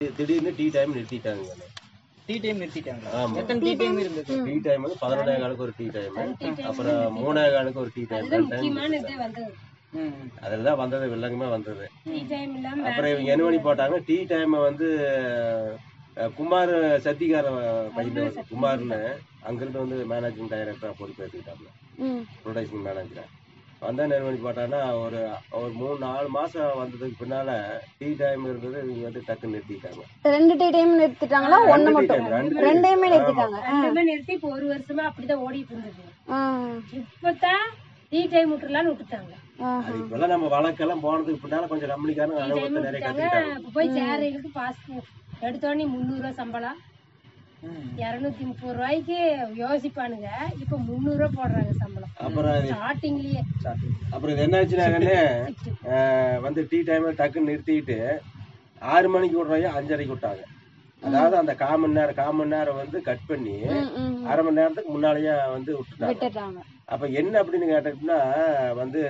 திடீர்னு tea time நிறுத்திட்டாங்க tea time நிறுத்திட்டாங்களா ஆமா. எத்தனை டீ டைம் இருந்தது டீ டைம் வந்து பதினொன்னே காலுக்கு ஒரு டீ டைம் அப்புறம் மூணே காலுக்கு ஒரு டீ டைம் முக்கியமான இதே வந்தது ம். அதில் தான் வந்தது வில்லங்கமே வந்தது டீ டைம் இல்லாம அப்புறம் இவங்க என்ன பண்ணி போட்டாங்க டீ டைம் வந்து அஹ், குமார் சத்திகார பையன் வந்து குமார்னு அங்கிருந்து வந்து மேனேஜிங் டைரக்டரா பொறுப்பு எடுத்துக்கிட்டாங்க ம் ப்ரொடக்ஷன் மேனேஜரா வந்தா என்ன பண்ணி போட்டாங்கன்னா ஒரு ஒரு மூணு நாலு மாசம் வந்ததுக்கு பின்னால டீ டைம் இருந்தது இவங்க வந்து டக்குன்னு நிறுத்திட்டாங்க ரெண்டு டீ டைம் நிறுத்திட்டாங்களா ஒண்ணு ரெண்டு மட்டும் tea time, ரெண்டு ரெண்டையுமே ஆமா. நிறுத்திட்டாங்க ரெண்டுமே நிறுத்தி இப்போ ஒரு வருஷமா அப்படிதான் ஓடிட்டு இருந்தது ஆ, இப்பதான் டீ டைம் விட்டுறலாம்னு விட்டுட்டாங்க ஆ, அது இப்பெல்லாம் நம்ம வழக்கெல்லாம் போனதுக்கு பின்னால கொஞ்சம் கம்பெனிக்காரங்க டீ டைம் அனுபவத்தை நிறைய விட்டுட்டாங்க கத்துக்கிட்டாங்க இப்போ போய் சேரைகளுக்கு பாஸ் எடுத்தோடனே முந்நூறுரூவா சம்பளம் ம். இரநூத்தி முப்பது ரூபாய்க்கு யோசிப்பானுங்க இப்போ முந்நூறுரூவா போடுறாங்க சம்பளம் அப்புறம் இது- ஸ்டார்டிங்லயே அப்புறம் இது என்ன ஆச்சுனாங்கன்னு அஹ், வந்து டீ டைம் டக்குன்னு நிறுத்திட்டு ஆறு மணிக்கு விடுறாங்க அஞ்சரைக்கு விட்டாங்க அதாவது அந்த கால் மணி நேரம் கால் மணி நேரம் வந்து கட் பண்ணி ம், ம். அரை மணி நேரத்துக்கு முன்னாலேயே வந்து விட்டுட்டாங்க விட்டுட்டாங்க அப்ப என்ன அப்படின்னு கேட்டோம்னா வந்து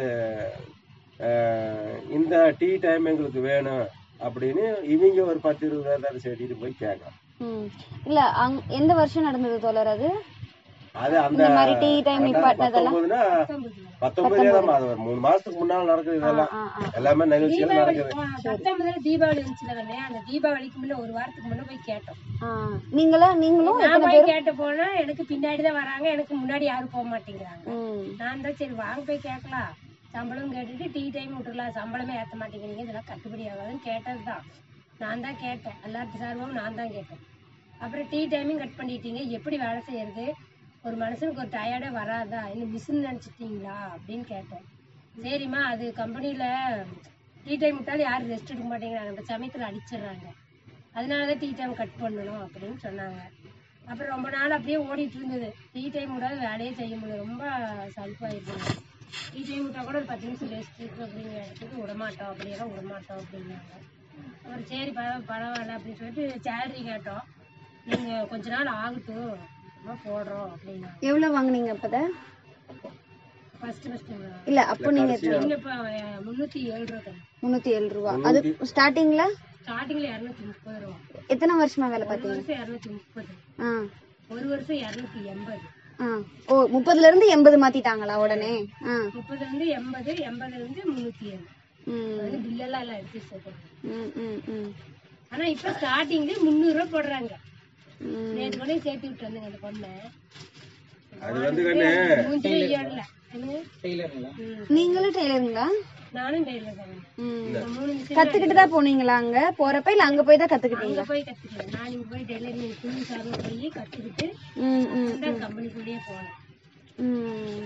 அஹ், இந்த டீ டைம் எங்களுக்கு வேணும் அப்படின்னு இவங்க ஒரு பத்து இருபதாயிரம் சேர்த்திட்டு போய் கேட்கலாம் ம். இல்ல அங் எந்த வருஷம் நடந்தது தோழர் அது அது அந்த இந்த மாதிரி டீ டைம் நிப்பாட்டினதெல்லாம் பத்தொன்பதுனா பத்தொன்பதே தான் அது ஒரு மூணு மாசத்துக்கு முன்னால நடக்குது இதெல்லாம் ஆ, ஆ. எல்லாமே நிகழ்ச்சிகள் தீபாவளி நடக்குது ஆ, பத்தொன்பதுல தீபாவளி இருந்துச்சுல அந்த தீபாவளிக்கு முன்ன ஒரு வாரத்துக்கு முன்ன போய் கேட்டோம் ஆ. நீங்களா நீங்களும் நான் எத்தனை போய் பேர் கேட்ட போனா எனக்கு பின்னாடி தான் வராங்க எனக்கு முன்னாடி யாரும் போக மாட்டேங்கிறாங்க ம். நான் தான் சரி வாங்க போய் கேட்கலாம் சம்பளம் கேட்டுட்டு டீ டைம் விட்டுறலாம் சம்பளமே ஏத்த மாட்டேங்கிறீங்க இதெல்லாம் கட்டுப்படி ஆகாதுன்னு கேட்டதுதான் நான் தான் கேட்டேன் எல்லாத்து சார்பாகவும் நான் தான் கேட்டேன் அப்புறம் டீ டைமையும் கட் பண்ணிட்டீங்க எப்படி வேலை செய்யறது ஒரு மனுஷனுக்கு ஒரு டயர்டே வராதா இன்னும் மிஷின் நினச்சிட்டீங்களா அப்படின்னு கேட்டேன் சரிம்மா அது கம்பெனியில் டீ டைம் விட்டாலும் யாரும் ரெஸ்ட் எடுக்க மாட்டேங்கிறாங்க அந்த சமயத்தில் அடிச்சிடுறாங்க அதனால தான் டீ டைம் கட் பண்ணணும் அப்படின்னு சொன்னாங்க அப்புறம் ரொம்ப நாள் அப்படியே ஓடிட்டு இருந்தது டீ டைம் விடாத வேலையே செய்ய முடியல ரொம்ப சலுப்பாயிடுச்சு டீ டைம் விட்டா கூட ஒரு பத்து நிமிஷம் ரெஸ்ட் இருக்கு அப்படிங்கிற இடத்துக்கு விடமாட்டோம் அப்படியெல்லாம் விடமாட்டோம் அப்படின்னாங்க அப்புறம் சரி பரவ பரவாயில்ல அப்படின்னு சொல்லிட்டு சேலரி கேட்டோம் நீங்கள் கொஞ்ச நாள் ஆகட்டும் அப்புறமா போடுறோம் அப்படின்னாங்க எவ்வளவு வாங்குனீங்க அப்பத ஃபர்ஸ்ட் ஃபர்ஸ்ட் இல்ல அப்போ நீங்க எத்தனை- இங்கே இப்போ முந்நூற்றி ஏழு ரூபா தரும் முன்னூத்தி ஏழு ரூபா அது ஸ்டார்டிங்ல ஸ்டார்டிங்கில் இரநூத்தி முப்பது ரூபா எத்தனை வருஷமா வேலை ஒரு பார்த்தீங்க வருஷம் இரநூத்தி முப்பது ஆ ஒரு வருஷம் இரநூத்தி எண்பது ஆ ஓ முப்பதுல இருந்து எண்பது மாத்திட்டாங்களா உடனே ஆ முப்பதுலேருந்து எண்பது எண்பதுலேருந்து முந்நூற்றி ஏழு ம் வந்து பில்லெல்லாம் எல்லாம் எடுத்து சேர்த்துருங்க ம் ம் ம் ஆனா இப்ப ஸ்டார்டிங்ல முந்நூறுரூவா போடுறாங்க ம். நேற்று கூட சேர்த்து விட்டு வந்தேங்க அந்த பொண்ணை அது வந்து கண்ணு மூஞ்சிலே ஏறல என்ன? டெய்லருங்களா ம். நீங்களும் டெய்லருங்களா நானும் டெய்லர் தான் ம் இந்த மூணு மிஷின் கத்துக்கிட்டு தான் போனீங்களா அங்க போறப்ப இல்ல அங்க போய் தான் கத்துக்கிட்டீங்க அங்க போய் கத்துக்கிறேன் நான் இங்க போய் டெய்லரிங் துணி சார்பு போய் கத்துக்கிட்டு ம் ம் அந்த கம்பெனிக்குள்ளேயே போனேன் ம்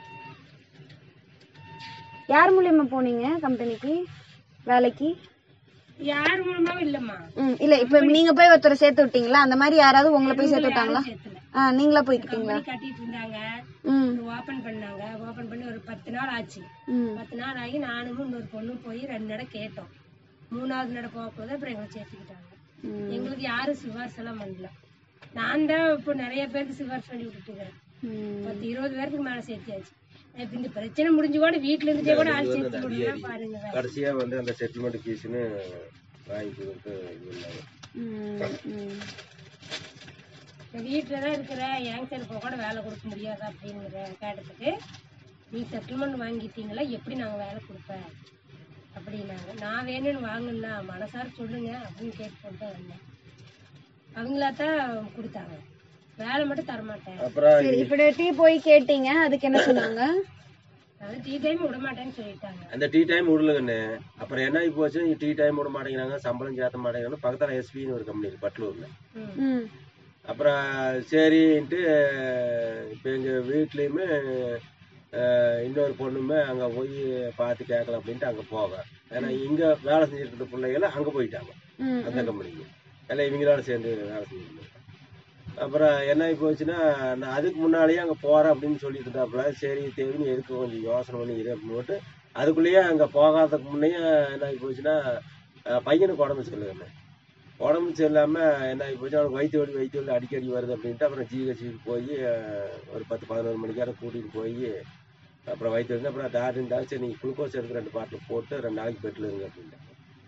யார் மூலியமா போனீங்க கம்பெனிக்கு வேலைக்கு யார் மூலமாவும் இல்லம்மா ம் இல்ல இப்ப நீங்க போய் ஒருத்தரை சேர்த்து விட்டீங்களா அந்த மாதிரி யாராவது உங்களை போய் சேர்த்து விட்டாங்களா சேர்த்துல ஆ நீங்களா போய்க்கிட்டீங்களா கம்பெனி கட்டிட்டு இருந்தாங்க ம் ஓபன் பண்ணாங்க ஓபன் பண்ணி ஒரு பத்து நாள் ஆச்சு ம் பத்து நாள் ஆகி நானும் இன்னொரு பொண்ணும் போய் ரெண்டு நட கேட்டோம் மூணாவது நட போகும்போது அப்புறம் எங்களை சேர்த்துக்கிட்டாங்க ம். எங்களுக்கு யாரும் சிபாரிசு எல்லாம் பண்ணல நான் தான் இப்போ நிறைய பேருக்கு சிபாரிசு பண்ணி விட்டுட்டு இருக்கிறேன் ம். பத்து இருபது பேருக்கு மேல சேர்த்தியாச்சு இப்ப இந்த பிரச்சனை முடிஞ்சு கூட வீட்டுல இருந்துட்டே கூட ஆள் சேர்த்து விடலாம் பாருங்க கடைசியா வந்து அந்த செட்டில்மெண்ட் ஃபீஸ்னு வாங்கி கொடுத்து இது பண்ணாங்க ம், ம். இப்ப வீட்டுல தான் இருக்கிற ஏங்சர் இப்போ கூட வேலை கொடுக்க முடியாது அப்படிங்கிற கேட்டதுக்கு நீ செட்டில்மெண்ட் வாங்கிட்டீங்களா எப்படி நாங்க வேலை கொடுப்பேன் அப்படின்னாங்க நான் வேணும்னு வாங்கினா மனசார சொல்லுங்க அப்படின்னு கேட்டு கொண்டு வந்தேன் அவங்களா தான் கொடுத்தாங்க வேலை மட்டும் தரமாட்டேன் அப்புறம் சரி இப்படி டீ போய் கேட்டீங்க அதுக்கு என்ன சொன்னாங்க அதாவது டீ டைம் விட மாட்டேன்னு சொல்லிட்டாங்க அந்த டீ டைம் விடலங்கண்ணு அப்புறம் என்ன ஆகி போச்சு டீ டைம் விட மாட்டேங்கிறாங்க சம்பளம் சேர்த்த மாட்டேங்கிறாங்க பக்கத்துல எஸ்பின்னு ஒரு கம்பெனி இருக்கு பட்லூர்ல ம் ம் அப்புறம் சரின்ட்டு இப்போ எங்கள் வீட்லேயுமே இன்னொரு பொண்ணுமே அங்கே போய் பார்த்து கேட்கலாம் அப்படின்ட்டு அங்கே போவேன் ஏன்னா இங்கே வேலை செஞ்சுட்டு இருந்த பிள்ளைகள் அங்கே போயிட்டாங்க ம் அந்த கம்பெனிக்கு எல்லாம் இவங்களோட சேர்ந்து வேலை செஞ்சுட்டு அப்புறம் என்ன ஆகி போச்சுன்னா நான் அதுக்கு முன்னாலேயே அங்கே போகிறேன் அப்படின்னு சொல்லிட்டு இருந்தாப்புல சரி தேவைன்னு எதுக்கு கொஞ்சம் யோசனை பண்ணி இரு அப்படின்னு போட்டு அதுக்குள்ளேயே அங்கே போகாததுக்கு முன்னையே என்ன ஆகி போச்சுன்னா அஹ், பையனுக்கு உடம்பு சரியில்லை உடம்பு சரியில்லாமல் என்ன ஆகி போச்சு அவனுக்கு வயிற்று வலி வயிற்று வலி அடிக்கடி வருது அப்படின்ட்டு அப்புறம் ஜிஹெச்சுக்கு போய் ஒரு பத்து பதினோரு மணிக்கார கூட்டிகிட்டு போய் அப்புறம் வயிற்று வலி அப்புறம் டாக்டர் டாக்டர் சரி நீங்கள் குளுக்கோஸ் எடுத்து ரெண்டு பாட்டில் போட்டு ரெண்டு நாளைக்கு பெட்டில் இருங்க அப்படின்ட்டு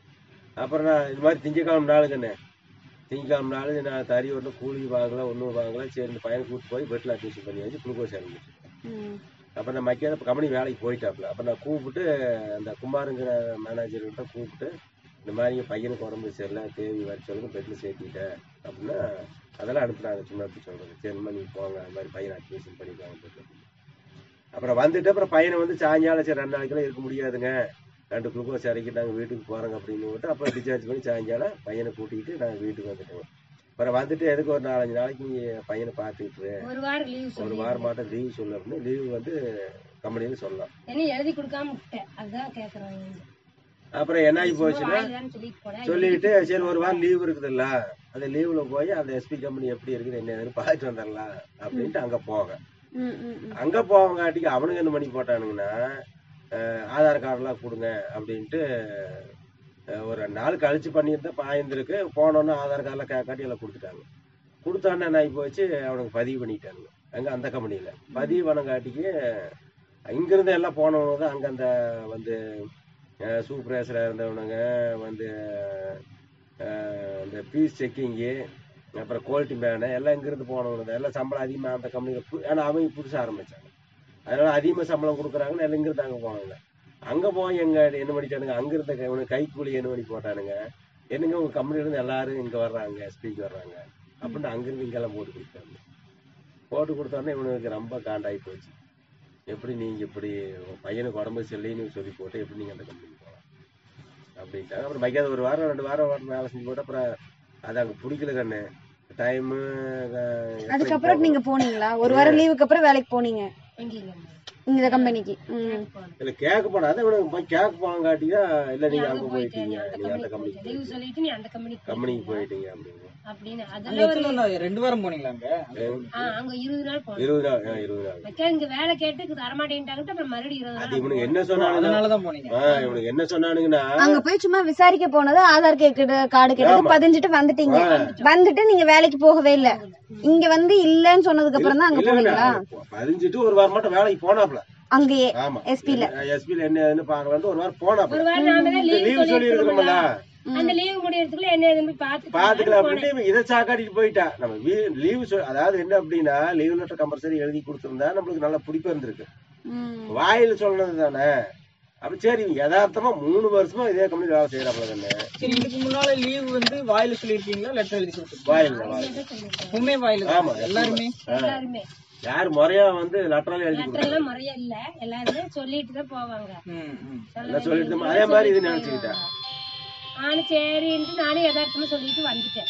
அப்புறம் நான் இது மாதிரி திங்கக்கிழமை நாளுங்கண்ணே திங்கக்கிழமை நாள் நான் தறி ஒன்றும் கூலி வாங்கல ஒன்றும் வாங்கல சரி இந்த பையனை கூப்பிட்டு போய் பெட்டில் அட்மிஷன் பண்ணி வச்சு குளுக்கோஸ் இறங்கி ம். அப்புறம் நான் மக்கியாத கம்பெனி வேலைக்கு போயிட்டாப்புல அப்போ நான் கூப்பிட்டு அந்த குமாருங்கிற மேனேஜர்கிட்ட கூப்பிட்டு இந்த மாதிரி என் பையனுக்கு உடம்பு சரியில்லை தேவி வர சொல்லுங்க பெட்டில் சேர்த்திட்டேன் அப்படின்னா அதெல்லாம் அனுப்புனாங்க சும்மா அப்படி சொல்கிறது சரிம்மா நீங்கள் போங்க அந்த மாதிரி பையனை அட்மிஷன் பண்ணிக்கலாம் பெட்டில் அப்புறம் வந்துட்டு அப்புறம் பையனை வந்து சாயங்காலம் சரி ரெண்டு நாளைக்கெல்லாம் இருக்க முடியாதுங்க ரெண்டு குளுக்கோஸ் இறக்கி நாங்கள் வீட்டுக்கு போகிறோங்க அப்படின்னு விட்டு அப்புறம் டிஸ்சார்ஜ் பண்ணி சாயங்காலம் பையனை கூட்டிகிட்டு நாங்கள் வீட்டுக்கு வந்துட்டோம் அப்புறம் வந்துட்டு எதுக்கு ஒரு நாலஞ்சு நாளைக்கு நீ பையனை பார்த்துக்கிட்டு ஒரு வாரம் லீவ் ஒரு சொல்லி வாரம் மாட்டம் லீவ் சொல்லு அப்படின்னு லீவ் வந்து கம்பெனியில் சொல்லலாம் என்ன எழுதி கொடுக்காம விட்டேன் அதுதான் கேக்குறாங்க அப்புறம் என்ன ஆகி போச்சுன்னா வாயிலான்னு சொல்லிட்டு போனேன் சொல்லிட்டு சரி ஒரு வாரம் லீவ் இருக்குதுல்ல அந்த லீவ்ல போய் அந்த எஸ்பி கம்பெனி எப்படி இருக்குது என்ன ஏதுன்னு பார்த்துட்டு வந்துடலாம் அப்படின்ட்டு அங்க போங்க ம், ம், ம். அங்க போவங்காட்டிக்கு அவனுங்க என்ன பண்ணி போட்டானுங்கன்னா அஹ், ஆதார் கார்டெல்லாம் கொடுங்க அப்படின்ட்டு அஹ், ஒரு ரெண்டு நாள் கழிச்சு பண்ணியிருந்தா பாய்ந்திருக்கு போனோன்னு ஆதார் கார்டெல்லாம் கேட்காட்டி எல்லாம் கொடுத்துட்டாங்க கொடுத்தான்னு என்ன ஆகி போச்சு அவனுக்கு பதிவு பண்ணிட்டானுங்க அங்க அந்த கம்பெனியில பதிவு பண்ணங்காட்டிக்கு இங்கிருந்து எல்லாம் போனவங்க தான் அங்க அந்த வந்து சூப்பர்வைசராக இருந்தவனுங்க வந்து அஹ், இந்த பீஸ் செக்கிங்கு அப்புறம் குவாலிட்டி மேனு எல்லாம் இங்கிருந்து போனவங்க தான் எல்லாம் சம்பளம் அதிகமாக அந்த கம்பெனியில் ஏன்னா அவங்க புதுசாக ஆரம்பிச்சாங்க அதனால அதிகமாக சம்பளம் கொடுக்குறாங்கன்னு எல்லாம் இங்கிருந்து அங்கே போனாங்க அங்கே போய் எங்க என்ன பண்ணிட்டானுங்க அங்கிருந்த கை- இவனுக்கு கைக்கூலி என்ன பண்ணி போட்டானுங்க என்னங்க உங்க கம்பெனிலேருந்து எல்லாரும் இங்கே வர்றாங்க எஸ்பிக்கு வர்றாங்க அப்படின்னு அங்கிருந்து இங்கெல்லாம் போட்டு கொடுத்தாங்க போட்டு கொடுத்தோன்னே இவனுக்கு ரொம்ப காண்டாகி போச்சு எப்படி நீங்க இப்படி உன் பையனுக்கு உடம்பு சரியில்லைன்னு சொல்லி போட்டு எப்படி நீங்க அந்த கம்பெனிக்கு போகலாம் அப்படின்ட்டாங்க அப்புறம் மைக்காத ஒரு வாரம் ரெண்டு வாரம் வாரம் வேலை செஞ்சு போட்டு அப்புறம் அது அங்கே பிடிக்கல கண்ணு டைமு அதுக்கப்புறம் நீங்க போனீங்களா ஒரு வாரம் லீவுக்கு அப்புறம் வேலைக்கு போனீங்க எங்கேங்க இந்த கம்பெனிக்கு ம். இல்லை கேட்க போனா அதான் இவனுக்கு போய் கேட்க போனங்காட்டியா இல்லை நீ நீங்க அங்க அங்கே போயிட்ட நீ போயிட்டீங்க அந்த நீங்க அந்த கம்பெனிக்கு கம்பெனிக்கு லீவ் சொல்லிட்டு நீ அந்த கம்பெனிக்கு கம்பெனிக்கு போயிட்டீங்க அப்படின்னு அப்படின்னு அங்க அதெல்லாம் ஒரு எத்தனை நாள்? ரெண்டு வாரம் போனீங்களா அங்க ஆ, அங்க இருபது நாள் போனோம் இருபது நாள் ஆ, இருபது நாள் மக்கா இங்க வேலை கேட்டு தரமாட்டேன்ட்டாங்கட்டு அப்புறம் மறுபடியும் இருபது அது நாள் இவனுக்கு என்ன சொன்னானுங்க அதனாலதான் போனீங்க ஆ, இவனுக்கு என்ன சொன்னானுங்கன்னா அங்க போய் சும்மா விசாரிக்க போனது ஆதார் கேக்குது கார்டு கேட்டது ஆமா. பதிஞ்சிட்டு வந்துட்டீங்க வந்துட்டு நீங்க வேலைக்கு போகவே இல்ல இங்க வந்து இல்லன்னு சொன்னதுக்கு அப்புறம் தான் அங்க இல்ல, இல்ல, போனீங்களா பதிஞ்சிட்டு ஒரு வாரம் மட்டும் வேலைக்கு போனாப்ல அங்கேயே ஆமா SP ல. எஸ்பில என்ன ஏதுன்னு பாக்கலான்ட்டு ஒரு வாரம் போனாப்ல ஒரு வாரம் நாம தான் லீவ் லீவ் சொல்லி இருக்கோம்ல அந்த லீவ் முடியறதுக்குள்ள என்ன ஏதுன்னு போய் பாத்துக்கலாம் பாத்துக்கலாம் அப்படின்ட்டு இவன் இதை சாக்காட்டிட்டு போயிட்டா நம்ம லீவ் அதாவது என்ன அப்படின்னா லீவ் லெட்டர் கம்பல்சரி எழுதி கொடுத்திருந்தா நம்மளுக்கு நல்ல பிடிப்பு இருந்திருக்கு ம். வாயில சொன்னது தானே அப்ப சரி யதார்த்தமா மூணு வருஷமா இதே கம்பெனி வேலை செய்யறாப்ல தானே சரி இதுக்கு முன்னால லீவ் வந்து வாயில சொல்லிருக்கீங்களா லெட்டர் எழுதி கொடுத்துருக்கீங்களா வாயில தான், வாயில எப்பவுமே வாயில ஆமா. தான். எல்லாருமே எல்லாருமே யார் முறையா வந்து லெட்டரால எழுதி லெட்டர் கொடுத்தாங்க எல்லாம் முறையா இல்ல எல்லாருமே சொல்லிட்டு தான் போவாங்க ம், ம். எல்லாம் சொல்லிட்டு தான் அதே மாதிரி இது நினைச்சுக்கிட்டேன் நானும் சரின்ட்டு நானே யதார்த்தமா சொல்லிட்டு வந்துட்டேன்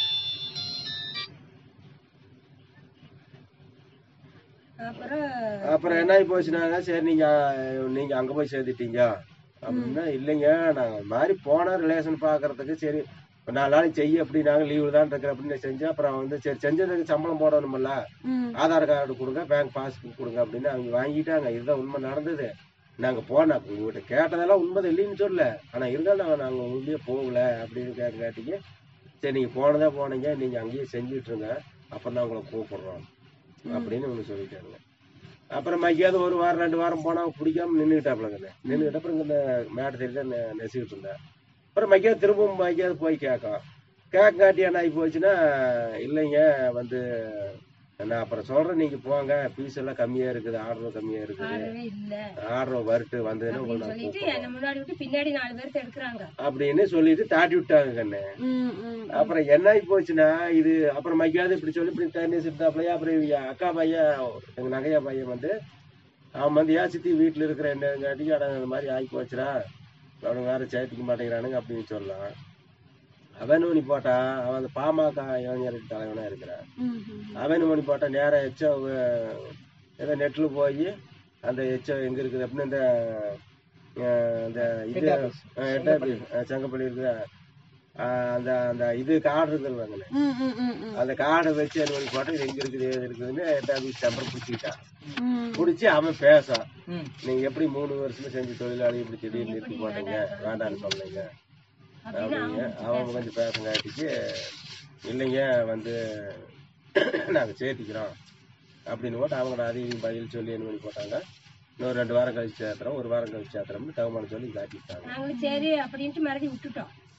அப்புறம் அப்புறம் என்ன ஆகி போச்சுனாங்க சரி நீங்க நீங்க அங்க போய் சேர்த்துட்டீங்க அப்படின்னா இல்லைங்க நாங்க இந்த மாதிரி போனா ரிலேஷன் பாக்குறதுக்கு சரி ஒரு நாலு நாளைக்கு செய்ய அப்படி நாங்க லீவு தான் இருக்கிற அப்படின்னு செஞ்சேன் அப்புறம் வந்து சரி செஞ்சதுக்கு சம்பளம் போடணும்ல ம். ஆதார் கார்டு கொடுங்க பேங்க் பாஸ்புக் கொடுங்க அப்படின்னு அவங்க வாங்கிட்டாங்க இதுதான் உண்மை நடந்தது நாங்க போனோம் உங்ககிட்ட கேட்டதெல்லாம் உண்மை இல்லைன்னு சொல்லல ஆனா இருந்தாலும் நாங்க நாங்க உள்ளே போகல அப்படின்னு கேட்க கேட்டீங்க சரி நீங்க போனதா போனீங்க நீங்க அங்கேயே செஞ்சுட்டு இருங்க அப்புறம் தான் உங்களை கூப்பிடுறோம் அப்படின்னு ஒன்று சொல்லிட்டாங்க அப்புறம் மைக்காவது ஒரு வாரம் ரெண்டு வாரம் போனா பிடிக்காம நின்றுக்கிட்டாப்லங்க நின்றுக்கிட்ட அப்புறம் இங்க இந்த மேடை தேடி தான் நெ- நெசிக்கிட்டு இருந்தேன் அப்புறம் மைக்காவது திரும்பவும் மைக்காவது போய் கேட்கும் கேட்காட்டி என்ன ஆகி போச்சுன்னா இல்லைங்க வந்து நான் அப்புறம் சொல்றேன் நீங்க போங்க பீஸ் எல்லாம் கம்மியா இருக்குது ஆர்டர் கம்மியா இருக்குது ஆர்டரே இல்ல ஆர்டர் வரட்டு வந்ததுன்னா உங்களை அப்படின்னு நான் சொல்லிட்டு கூப்பிடுறேன். என்ன முன்னாடி விட்டு பின்னாடி நாலு பேர்த்த எடுக்கிறாங்க அப்படின்னு சொல்லிட்டு தாட்டி விட்டாங்க கண்ணு ம், ம். அப்புறம் என்ன ஆகி போச்சுன்னா இது அப்புறம் மைக்காவது இப்படி சொல்லி இப்படி தண்ணி சித்தாப்புலையா அப்புறம் இவங்க அக்கா பையன் எங்க நகையா பையன் வந்து அவன் வந்து ஏன் சித்தி வீட்டுல இருக்கிற என்னங்காட்டிக்கு அட இந்த மாதிரி ஆகி போச்சுடா அவனுங்க வேற சேர்த்திக்க மாட்டேங்கிறானுங்க அப்படின்னு சொல்லலாம் அவன் பண்ணி போட்டான் அவன் அந்த பாமக இளைஞருக்கு தலைவனா இருக்கிறான் ம், ம். அவன் பண்ணி போட்டான் நேரா எச்சோ ஏதோ நெட்ல போய் அந்த எச்சோ எங்க இருக்குது அப்படின்னு இந்த அஹ், இந்த இது Head office. அஹ், head office, அஹ், செங்கப்பள்ளி இருக்குது அஹ், அந்த அந்த இது கார்டு இருக்குல்ல வாங்கண்ணே. ம், ம், ம், ம். அந்த கார்டை வச்சு என்ன பண்ணி போட்டு இது எங்க இருக்குது ஏது இருக்குதுன்னு ஹெட் ஆஃபீஸ் நம்பர் பிடிச்சிக்கிட்டான் ம். பிடிச்சி அவன் பேசான் ம். நீங்க எப்படி மூணு வருஷமா செஞ்சு தொழிலாளி இப்படி திடீர்னு நிறுத்தி போட்டீங்க வேண்டாம்னு சொன்னீங்க அப்படின்னு அப்படிங்க அவங்க அவன் கொஞ்சம் பேசங்காட்டிக்கு இல்லைங்க வந்து நாங்க சேர்த்திக்கிறோம் அப்படின்னு போட்டு அவங்க அதையும் பதில் சொல்லி என்ன பண்ணி போட்டாங்க இன்னொரு ரெண்டு வாரம் கழிச்சு சேர்த்துறோம் ஒரு வாரம் கழிச்சு சேர்த்துறோம்னு தகவல் சொல்லி காட்டிட்டாங்க நாங்களும் சரி அப்படின்ட்டு மறுபடியும் விட்டுட்டோம்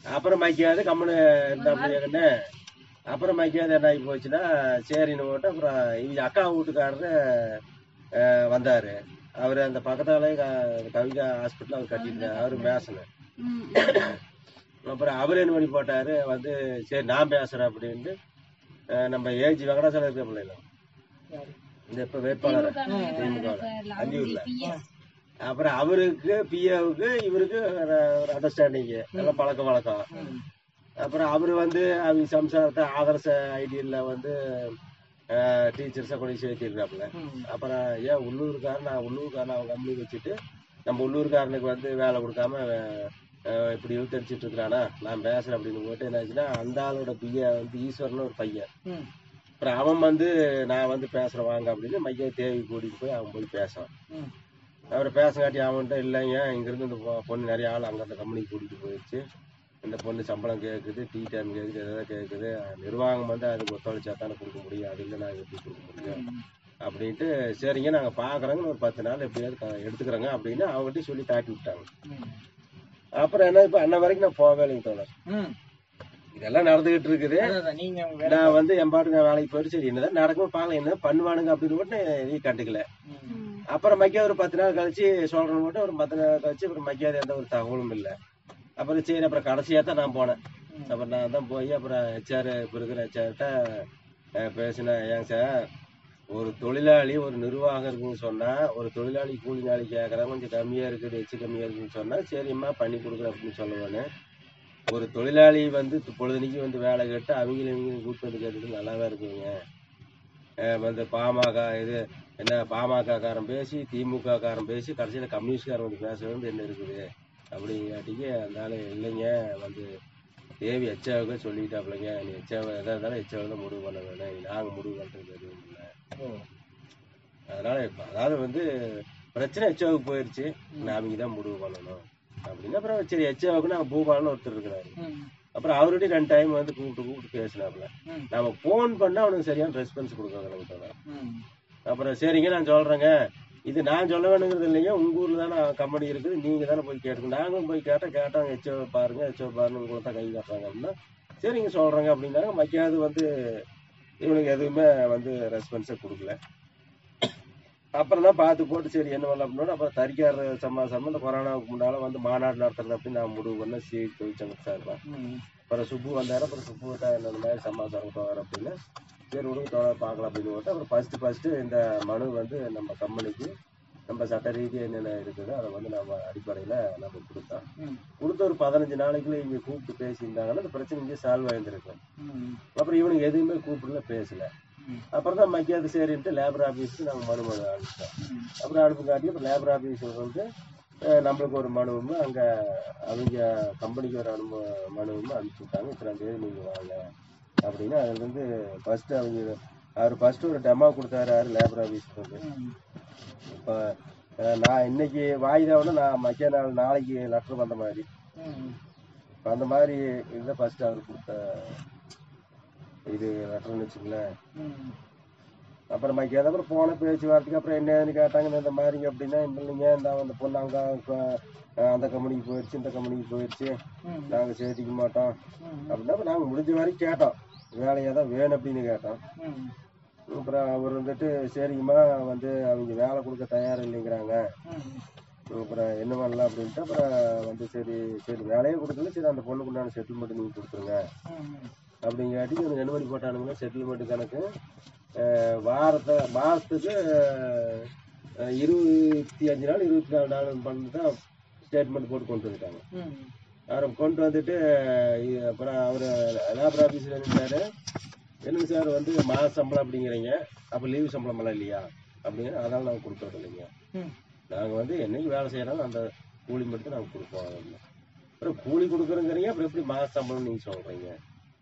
அப்புறம் மைக்காது கம்முன்னு இருந்தா அப்புறம் மைக்காது என்ன ஆகி போச்சுன்னா சரின்னு போட்டு அப்புறம் இவங்க அக்கா வீட்டுக்காரரு அஹ், வந்தாரு அவர் அந்த பக்கத்தாலே க- கவிதா ஹாஸ்பிட்டல் அவர் கட்டிட்டு அவரு பேசணும் அப்புறம் அவர் என்ன பண்ணி போட்டாரு வந்து சரி நான் பேசுறேன் அப்படின்ட்டு அஹ், நம்ம ஏஜ் வெங்கடாசலம் இருக்க பிள்ளைங்க இந்த இப்ப வேட்பாளர் திமுக அந்தியூர்ல அப்புறம் அவருக்கு பிஏவுக்கு இவருக்கு ஒரு அண்டர்ஸ்டாண்டிங் நல்ல பழக்க வழக்கம் அப்புறம் அவர் வந்து அவங்க சம்சாரத்தை ஆதர்ச ஐடியில் வந்து டீச்சர்ஸை கொண்டு போய் சேர்த்திருக்காப்புல அப்புறம் ஏன் உள்ளூர்காரன் நான் உள்ளூர்காரன் அவங்க கம்பெனி வச்சுட்டு நம்ம உள்ளூர்காரனுக்கு வந்து வேலை கொடுக்காம அஹ், இப்படி இழுத்தடிச்சிட்டு இருக்கிறானா நான் பேசுறேன் அப்படின்னு போட்டு என்னாச்சுன்னா அந்த ஆளோட பிஏ வந்து ஈஸ்வரன் ஒரு பையன் அப்புறம் அவன் வந்து நான் வந்து பேசுறேன் வாங்க அப்படின்னு மைய தேவி கூட்டிட்டு போய் அவன் போய் பேசுறான் அவர் பேசங்காட்டி அவன்கிட்ட இல்லைங்க இங்கிருந்து இந்த பொ- பொண்ணு நிறைய ஆள் அங்கே அந்த கம்பெனிக்கு கூட்டிட்டு போயிடுச்சு இந்த பொண்ணு சம்பளம் கேட்குது டீ டைம் கேட்குது எதாவது கேட்குது நிர்வாகம் வந்து அதுக்கு ஒத்துழைச்சா தானே கொடுக்க முடியும் அது இல்லை நான் எப்படி கொடுக்க முடியும் அப்படின்ட்டு சரிங்க நாங்கள் பார்க்குறோங்கன்னு ஒரு பத்து நாள் எப்படியாவது க- எடுத்துக்கிறோங்க அப்படின்னு அவங்ககிட்ட சொல்லி தாட்டி விட்டாங்க அப்புறம் என்ன இப்போ அண்ணன் வரைக்கும் நான் போகவே இல்லைங்க தோழர் இதெல்லாம் நடந்துகிட்டு இருக்குது நீங்க உங்க வேலை- நான் வந்து என் பாட்டுக்கு நான் வேலைக்கு போயிட்டு சரி என்னதான் நடக்கும் பார்க்கலாம் என்ன பண்ணுவானுங்க அப்படின்னு மட்டும் நான் எதையும் கண்டுக்கல அப்புறம் மக்கியா ஒரு பத்து நாள் கழிச்சு சொல்றேன்னு மட்டும் ஒரு பத்து நாள் கழிச்சு அப்புறம் மக்கியாத எந்த ஒரு தகவலும் இல்லை அப்புறம் சரி அப்புறம் கடைசியா தான் நான் போனேன் அப்புறம் நான் தான் போய் அப்புறம் ஹெச்ஆர் இப்போ இருக்கிற ஹெச்ஆர்கிட்ட பேசினேன் ஏங்க சார் ஒரு தொழிலாளி ஒரு நிர்வாகம் இருக்குன்னு சொன்னா ஒரு தொழிலாளி கூலி நாளி கேட்கறாங்க கொஞ்சம் கம்மியா இருக்குது எச்சு கம்மியா இருக்குன்னு சொன்னா சரிம்மா பண்ணி கொடுக்குறேன் அப்படின்னு சொல்லுவேன்னு ஒரு தொழிலாளி வந்து பொழுதுனிக்கு வந்து வேலை கேட்டு அவங்களும் இவங்களும் கூப்பிட்டு வந்து கேட்டுட்டு நல்லாவே இருக்குங்க அஹ் வந்து பாமக இது என்ன பாமக காரன் பேசி திமுக காரன் பேசி கடைசியில கம்யூனிஸ்ட்காரன் வந்து பேச வந்து என்ன இருக்குது அப்படிங்காட்டிக்கு அந்த ஆளு இல்லைங்க வந்து தேவி எச்சாவுக்கு சொல்லிட்டாப்லைங்க நீ எச்சாவை எதாக இருந்தாலும் எச்சாவை தான் முடிவு பண்ண வேணும் நாங்கள் முடிவு பண்ணுறது எதுவும் இல்லை அதனால இப்போ அதாவது வந்து பிரச்சனை எச்சாவுக்கு போயிடுச்சு நான் அவங்க தான் முடிவு பண்ணணும் அப்படின்னு அப்புறம் சரி எச்சாவுக்கு நான் பூபாலன்னு ஒருத்தர் இருக்கிறாரு அப்புறம் அவர்கிட்ட ரெண்டு டைம் வந்து கூப்பிட்டு கூப்பிட்டு பேசினாப்புல ம். நம்ம ஃபோன் பண்ணா அவனுக்கு சரியான ரெஸ்பான்ஸ் கொடுக்காங்க நமக்கு தவிர. அப்புறம் சரிங்க நான் சொல்றேங்க இது நான் சொல்ல வேணுங்கிறது இல்லைங்க உங்க ஊர்ல தானே கம்பெனி இருக்குது நீங்க தானே போய் கேட்டுங்க நாங்களும் போய் கேட்டா கேட்டாங்க எச்சோ பாருங்க எச்சோ பாருங்க உங்களை தான் கை காட்டுறாங்க அப்படின்னா சரிங்க சொல்றேங்க அப்படின்னாங்க மக்கியாவது வந்து இவனுக்கு எதுவுமே வந்து ரெஸ்பான்ஸே கொடுக்கல அப்புறம் தான் பார்த்து போட்டு சரி என்ன பண்ணலாம் அப்படின்னா அப்புறம் தறிக்கார சமாசம் இந்த கொரோனாவுக்கு முன்னால வந்து மாநாடு நடத்துறது அப்படின்னு நான் முடிவு பண்ண சி தொழிற்சங்கத்தை சார்பேன் அப்புறம் சுப்பு வந்தாரு அப்புறம் சுப்பு விட்டா இந்த மாதிரி சமாச்சாரம் தோற அப்படின்னு சரி விடுங்க தோற பார்க்கலாம் அப்படின்னு போட்டு அப்புறம் ஃபர்ஸ்ட் ஃபர்ஸ்ட் இந்த மனு வந்து நம்ம கம்பெனிக்கு நம்ம சட்ட ரீதியாக என்னென்ன இருக்குதோ அதை வந்து நம்ம அடிப்படையில் நம்ம கொடுத்தோம் ம். கொடுத்த ஒரு பதினஞ்சு நாளைக்குள்ள இங்கே கூப்பிட்டு பேசியிருந்தாங்கன்னா இந்த பிரச்சனை இங்கே சால்வ் ஆயிருந்திருக்கும் அப்புறம் இவனுக்கு எதுவுமே கூப்பிடல பேசல ம். அப்புறம் தான் மக்கியாது சரின்ட்டு லேபர் ஆஃபீஸ்க்கு நாங்கள் மனு மனு அனுப்பிச்சோம் அப்புறம் அனுப்பு காட்டி அப்புறம் லேபர் ஆஃபீஸ் வந்து அஹ், நம்மளுக்கு ஒரு மனுவும் அங்கே அவங்க கம்பெனிக்கு ஒரு அனும மனுவும் அனுப்பிச்சு விட்டாங்க இத்தனாம் தேதி நீங்கள் வாங்க அப்படின்னு அதுலேருந்து ஃபர்ஸ்ட் அவங்க அவர் ஃபர்ஸ்ட் ஒரு டெமோ கொடுத்தாரு யாரு லேபர் ஆஃபீஸ்க்கு வந்து இப்போ நான் இன்னைக்கு வாய்தாவோட நான் மக்கிய நாள் நாளைக்கு லெட்டர் வந்த மாதிரி இப்போ அந்த மாதிரி இதுதான் ஃபர்ஸ்ட் அவர் கொடுத்த இது லெட்டர்னு வச்சுங்களேன் அப்புறம் மக்கிய அப்புறம் போன பேச்சுவார்த்தைக்கு அப்புறம் என்னன்னு கேட்டாங்க இந்த மாதிரிங்க அப்படின்னா இந்த இல்லைங்க இந்த அந்த பொண்ணு அங்கே அந்த கம்பெனிக்கு போயிடுச்சு இந்த கம்பெனிக்கு போயிடுச்சு நாங்கள் சேர்த்திக்க மாட்டோம் அப்படின்னா அப்புறம் நாங்கள் முடிஞ்ச வரைக்கும் கேட்டோம் வேலையாக தான் வேணும் அப்படின்னு கேட்டோம் அப்புறம் அவர் வந்துட்டு சரிங்கம்மா வந்து அவங்க வேலை கொடுக்க தயார் இல்லைங்கிறாங்க அப்புறம் என்ன பண்ணலாம் அப்படின்ட்டு அப்புறம் வந்து சரி சரி வேலையே கொடுக்கல சரி அந்த பொண்ணுக்கு உண்டான செட்டில்மெண்ட் நீங்கள் கொடுத்துருங்க அப்படிங்காட்டி இவனுக்கு என்ன பண்ணி போட்டானுங்கன்னா செட்டில்மெண்ட் கணக்கு அஹ் வாரத்தை மாதத்துக்கு அஹ், இருபத்தி அஞ்சு நாள் இருபத்தி நாலு நாள் பண்ணி தான் ஸ்டேட்மெண்ட் போட்டு கொண்டு வந்துட்டாங்க அவரை கொண்டு வந்துட்டு இ- அப்புறம் அவர் லேபர் ஆஃபீஸில் இருந்தாரு என்னங்க சார் வந்து மாத சம்பளம் அப்படிங்கிறீங்க அப்போ லீவு சம்பளம் எல்லாம் இல்லையா அப்படிங்கிற அதனால நாங்கள் கொடுக்குறது இல்லைங்க நாங்கள் வந்து என்னைக்கு வேலை செய்யறாங்க அந்த கூலி மட்டும் நாங்கள் கொடுப்போம் அப்படின்னு. அப்புறம் கூலி கொடுக்குறோங்கிறீங்க அப்புறம் எப்படி மாத சம்பளம் நீங்கள் சொல்கிறீங்க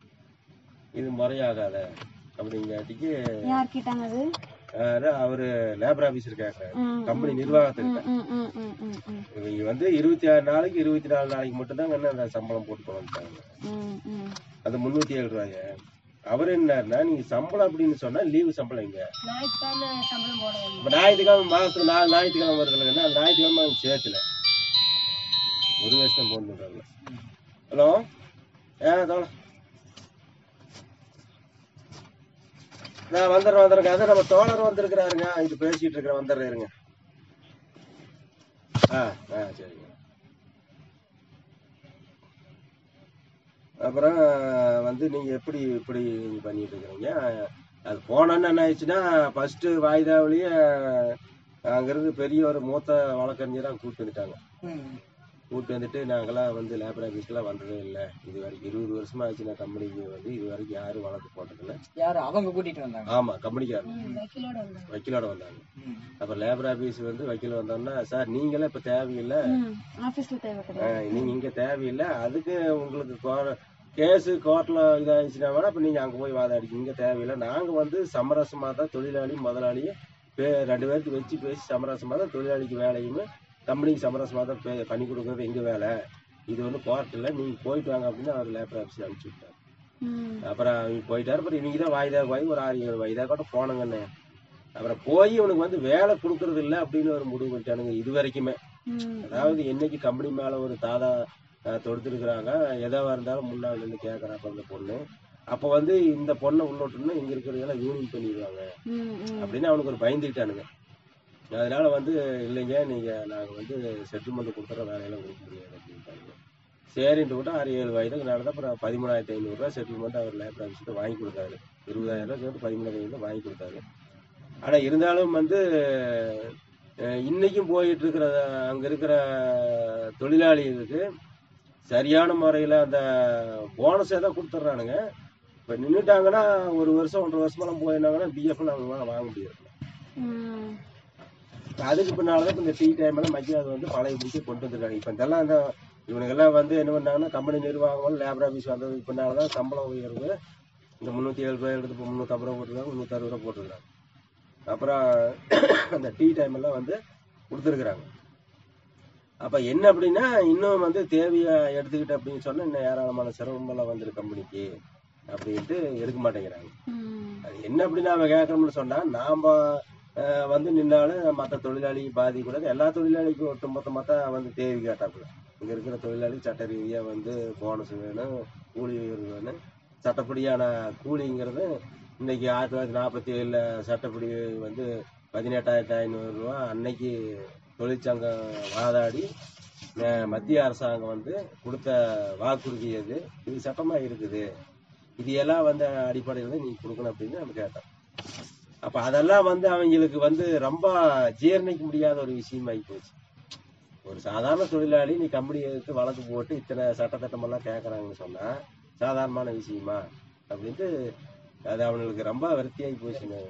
இது முறையாகாத அப்படிங்காட்டிக்கு யார் கேட்டாங்க அது அவர் லேபர் ஆஃபீஸர் கேட்குறாரு ம், கம்பெனி நிர்வாகத்துக்கு ம், ம், ம், ம், ம், இவங்க வந்து இருபத்தி ஆறு நாளைக்கு இருபத்தி நாலு நாளைக்கு மட்டும் தான் அந்த சம்பளம் போட்டு கொண்டு வந்துட்டாங்க ம், ம். அந்த முந்நூற்றி ஏழு ரூபாய அவர் என்னன்னா நீங்க சம்பளம் அப்படின்னு சொன்னா லீவு சம்பளம் இங்க ஞாயிற்றுக்கிழமை சம்பளம் போட வேண்டும் இப்ப ஞாயிற்றுக்கிழமை மாசத்துக்கு நாலு ஞாயிற்றுக்கிழமை வருது இல்லைன்னா ஞாயிற்றுக்கிழமை அவங்க சேர்த்துல ஒரு வருஷம் போட்டுருக்காங்க ஹலோ ஏ தோழ நான் வந்துடுறேன் வந்துடுறேங்க அதான் நம்ம தோழர் வந்திருக்கிறாருங்க இது பேசிட்டு இருக்கிறேன் வந்துடுறேன் இருங்க ஆ ஆ சரிங்க அப்புறம் வந்து நீங்க எப்படி இப்படி நீங்க பண்ணிட்டு இருக்கிறீங்க அது போனோன்னு என்ன ஆயிடுச்சுன்னா ஃபர்ஸ்ட் வாய்தாவிலேயே அங்கிருந்து பெரிய ஒரு மூத்த வழக்கறிஞராக கூப்பிட்டு வந்துட்டாங்க ம். கூப்பிட்டு வந்துட்டு நாங்களாம் வந்து லேபர் ஆஃபீஸ்க்குலாம் வந்ததே இல்லை இது வரைக்கும் இருபது வருஷமா ஆச்சு நான் கம்பெனிக்கு வந்து இது வரைக்கும் யாரும் வழக்கு போட்டதில்லை யாரு அவங்க கூட்டிட்டு வந்தாங்க ஆமா கம்பெனிக்காரர் ம், வக்கீலோட வந்தாங்க வக்கீலோட வந்தாங்க ம். அப்புறம் லேபர் ஆஃபீஸ் வந்து வக்கீல் வந்தோம்னா சார் நீங்களே இப்போ தேவையில்லை ஆபீஸ்ல தேவை கிடையாது ஆஹ் நீங்க இங்க தேவையில்லை அதுக்கு உங்களுக்கு கேஸு கோர்ட்ல இதாகிடுச்சுன்னா வேணா இப்போ நீங்க அங்க போய் வாதாடிக்க இங்க தேவையில்லை நாங்க வந்து சமரசமா தான் தொழிலாளி முதலாளியும் பே ரெண்டு பேருக்கு வச்சு பேசி சமரசமா தான் தொழிலாளிக்கு வேலையுமே கம்பெனிக்கு சமரசமா தான் பே- பண்ணி கொடுக்குறது எங்க வேலை இது வந்து கோர்ட் இல்லை நீங்க போயிட்டு வாங்க அப்படின்னு அவர் லேபர் ஆஃபீஸ் அனுப்பிச்சு விட்டார் அப்புறம் அவங்க போயிட்டாரு அப்புறம் இவங்க தான் வாய்தா போய் ஒரு ஆறு ஏழு வாய்தா கூட போனங்கண்ணே அப்புறம் போய் இவனுக்கு வந்து வேலை கொடுக்கறது இல்லை அப்படின்னு ஒரு முடிவு பண்ணிட்டானுங்க இது வரைக்குமே அதாவது என்னைக்கு கம்பெனி மேல ஒரு தாதா அஹ், தொடுத்திருக்கிறாங்க எதாவா இருந்தாலும் முன்னாள் நின்று கேட்கறாப்ப அந்த பொண்ணு அப்ப வந்து இந்த பொண்ணை உள்ளோட்டுன்னா இங்க இருக்கிறதெல்லாம் யூனியன் பண்ணிடுவாங்க அப்படின்னு அவனுக்கு ஒரு பயந்துக்கிட்டானுங்க அதனால வந்து இல்லைங்க நீங்க நாங்க வந்து செட்டில்மெண்ட் கொடுத்துற வேலையெல்லாம் கொடுக்க முடியாது அப்படின்ட்டாங்க சரின்ட்டு விட்டு ஆறு ஏழு வயதுக்கு நடந்தா அப்புறம் பதிமூணாயிரத்தி ஐநூறுரூவா செட்டில்மெண்ட் அவர் லேபர் ஆஃபீஸ்ட்டு வாங்கி கொடுத்தாரு இருபதாயிரம் ரூபா சேர்த்து பதிமூணாயிரம் ரூபா வாங்கி கொடுத்தாரு ஆனா இருந்தாலும் வந்து அஹ், இன்னைக்கும் போயிட்டு இருக்கிற அங்க இருக்கிற தொழிலாளிகளுக்கு சரியான முறையில் அந்த போனஸை தான் கொடுத்துட்றானுங்க இப்போ நின்றுட்டாங்கன்னா ஒரு வருஷம் ஒன்றரை வருஷமெல்லாம் போயிருந்தாங்கன்னா பிஎஃப் அவங்க வாங்க முடியாது இப்ப அதுக்கு பின்னால தான் இந்த டீ டைம் எல்லாம் மக்கிய அது வந்து பழைய பிடிச்சி கொண்டு வந்துருக்காங்க இப்போ இதெல்லாம் இந்த இவனுங்கெல்லாம் வந்து என்ன பண்ணாங்கன்னா கம்பெனி நிர்வாகம் லேபர் ஆஃபீஸ் வந்ததுக்கு பின்னால தான் சம்பளம் உயர்வு இந்த முந்நூற்றி ஏழு ரூபாய் எடுத்து இப்போ முந்நூற்றம்பது ரூபா போட்டுருக்காங்க முந்நூற்றறுபது ரூபா போட்டுருக்காங்க அப்புறம் அந்த டீ டைம் எல்லாம் வந்து கொடுத்துருக்குறாங்க அப்போ என்ன அப்படின்னா இன்னும் வந்து தேவையை எடுத்துக்கிட்டு அப்படின்னு சொன்னா இன்னும் ஏராளமான சிரமமெல்லாம் வந்துரு கம்பெனிக்கு அப்படின்ட்டு எடுக்க மாட்டேங்கிறாங்க அது என்ன அப்படின்னு நாம கேட்கணும்னு சொன்னா நாம அஹ், வந்து நின்னாலும் மற்ற தொழிலாளி பாதிக்கூடாது எல்லா தொழிலாளிக்கும் ஒட்டு மொத்தமாக தான் வந்து தேவை கேட்டாப்புல இங்க இருக்கிற தொழிலாளி சட்ட ரீதியா வந்து போனஸ் வேணும் கூலி உயர்வு வேணும் சட்டப்படியான கூலிங்கிறது இன்னைக்கு ஆயிரத்தி தொள்ளாயிரத்தி நாற்பத்தி ஏழுல சட்டப்படி வந்து பதினெட்டாயிரத்தி ஐநூறு ரூபா அன்னைக்கு தொழிற்சங்கம் வாதாடி அஹ், மத்திய அரசாங்கம் வந்து கொடுத்த வாக்குறுதி அது இது சட்டமா இருக்குது இது எல்லாம் வந்து அடிப்படையில் தான் நீ கொடுக்கணும் அப்படின்னு நம்ம கேட்டோம் அப்ப அதெல்லாம் வந்து அவங்களுக்கு வந்து ரொம்ப ஜீரணிக்க முடியாத ஒரு விஷயமாகி போச்சு ஒரு சாதாரண தொழிலாளி நீ கம்பெனி எடுத்து வழக்கு போட்டு இத்தனை சட்டத்திட்டம் எல்லாம் கேட்கறாங்கன்னு சொன்னா சாதாரணமான விஷயமா அப்படின்ட்டு அது அவனுக்கு ரொம்ப விரக்தியாகி போச்சுங்க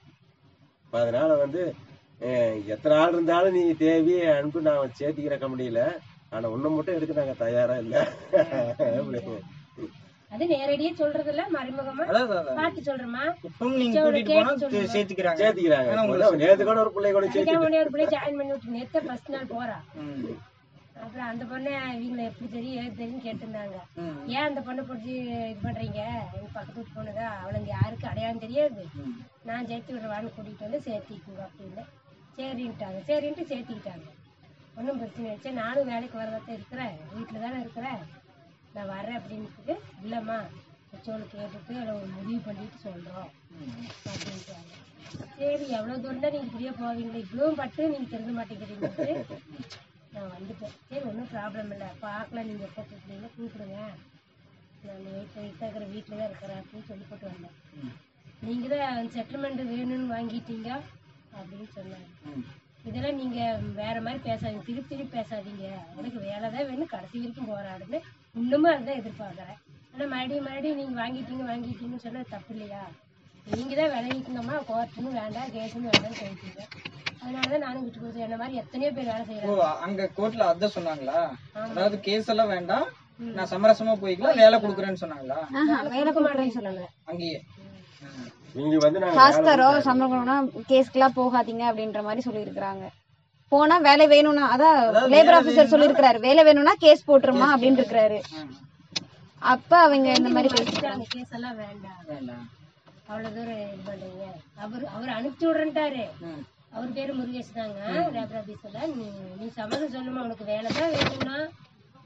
அப்ப அதனால வந்து அஹ், எத்தனை ஆள் இருந்தாலும் நீ தேவி அனுப்பி நான் சேர்த்திக்கிற கம்பெனியில ஆனா ஒண்ணு மட்டும் எடுக்க நாங்க தயாரா இல்ல அப்படி. அது நேரடியா சொல்றது இல்ல மறைமுகமா அதான் அதான். பாத்து சொல்றேமா இப்பவும் நீங்க சரி, கூட்டிட்டு கேட்டு போனா சொல்லுங்க. சேர்த்துக்கிறாங்க சேர்த்திக்கிறாங்க ஆனா இப்ப தான் நேத்து கூட ஒரு பிள்ளை கூட சேர்த்து அதுக்காக உடனே ஒரு பிள்ளை ஜாயின் பண்ணி விட்டு நேத்த ஃபர்ஸ்ட் நாள் போறா ம். அப்புறம் அந்த பொண்ணு இவங்களை எப்படி தெரியும் ஏது தெரியும் கேட்டிருந்தாங்க ம். ஏன் அந்த பொண்ணை பிடிச்சி இது பண்றீங்க எங்க பக்கத்து வீட்டு பொண்ணுதா அவளுங்க யாருக்கு அடையாளம் தெரியாது ம். நான் சேர்த்து விடுவான்னு கூட்டிகிட்டு வந்து சேர்த்திக்குங்க அப்படின்னு சரின்ட்டாங்க சரின்ட்டு சேர்த்திக்கிட்டாங்க ஒன்றும் பிரச்சனை இல்லை சரி நானும் வேலைக்கு வரதான் இருக்கிறேன் வீட்டில் தானே இருக்கிறேன் நான் வர்றேன் அப்படின்ட்டு இல்லைம்மா சொல்லு கேட்டுட்டு அதில் ஒரு முடிவு பண்ணிட்டு சொல்கிறோம் அப்படின்ட்டாங்க சரி எவ்வளோ தூரம் தான் நீங்கள் இப்படியே போவீங்களே இவ்வளவும் பட்டு நீங்கள் தெரிஞ்ச மாட்டேங்கிறீங்கன்ட்டு நான் வந்துட்டேன் சரி ஒன்றும் ப்ராப்ளம் இல்லை பார்க்கலாம் நீங்கள் எப்போ கூப்பிடுங்க கூப்பிடுங்க நான் வீட்டில் வீட்டில் இருக்கிற வீட்டில் தான் இருக்கிறேன் அப்படின்னு சொல்லி போட்டு வந்தேன் ம். நீங்க தான் செட்டில்மெண்ட் வேணும்னு வாங்கிட்டீங்க அப்படின்னு சொன்னாங்க ம். இதெல்லாம் நீங்க வேற மாதிரி பேசாதீங்க திருப்பி திருப்பி பேசாதீங்க எனக்கு வேலை தான் வேணும் கடைசி வரைக்கும் போராடுன்னு இன்னுமும் அதுதான் எதிர்பார்க்கறேன் ஆனா மறுபடியும் மறுபடியும் நீங்க வாங்கிட்டீங்க வாங்கிட்டீங்கன்னு சொன்னா தப்பு இல்லையா நீங்க தான் விளைவிக்கணுமா கோர்ட்டுன்னு வேண்டாம் கேஸுன்னு வேண்டாம்னு சொல்லிட்டீங்க அதனாலதான் நானும் விட்டு கொடுத்தேன் என்ன மாதிரி எத்தனையோ பேர் வேலை ஓ செய்யறாங்க அங்க கோர்ட்ல அதான் சொன்னாங்களா அதாவது கேஸ் எல்லாம் வேண்டாம் நான் சமரசமா போய்க்கலாம் வேலை கொடுக்குறேன்னு சொன்னாங்களா வேலை கொடுக்குறேன்னு சொல்லல அங்கேயே ம். நீங்க வந்து நாங்க காசு தரோம் சம்பளம் கேஸ்க்குலாம் போகாதீங்க அப்படின்ற மாதிரி சொல்லியிருக்கிறாங்க போனா வேலை வேணும்னா அதான் லேபர் ஆபீசர் சொல்லியிருக்கிறாரு வேலை வேணும்னா கேஸ் போட்டுருமா அப்படின்னு இருக்கிறாரு ம். அப்ப அவங்க இந்த மாதிரி பேசிட்டாங்க கேஸ் எல்லாம் வேண்டாம் வேண்டாம் அவ்வளவு தூரம் இது பண்றீங்க அவர் அவர் அனுப்பிச்சு விடுறேன்ட்டாரு ம். அவர் பேரு முருகேஷ் தாங்க லேபர் ஆபீஸ்ல நீ நீ சம்மதம் சொல்லுமா உனக்கு வேலை தான் வேணும்னா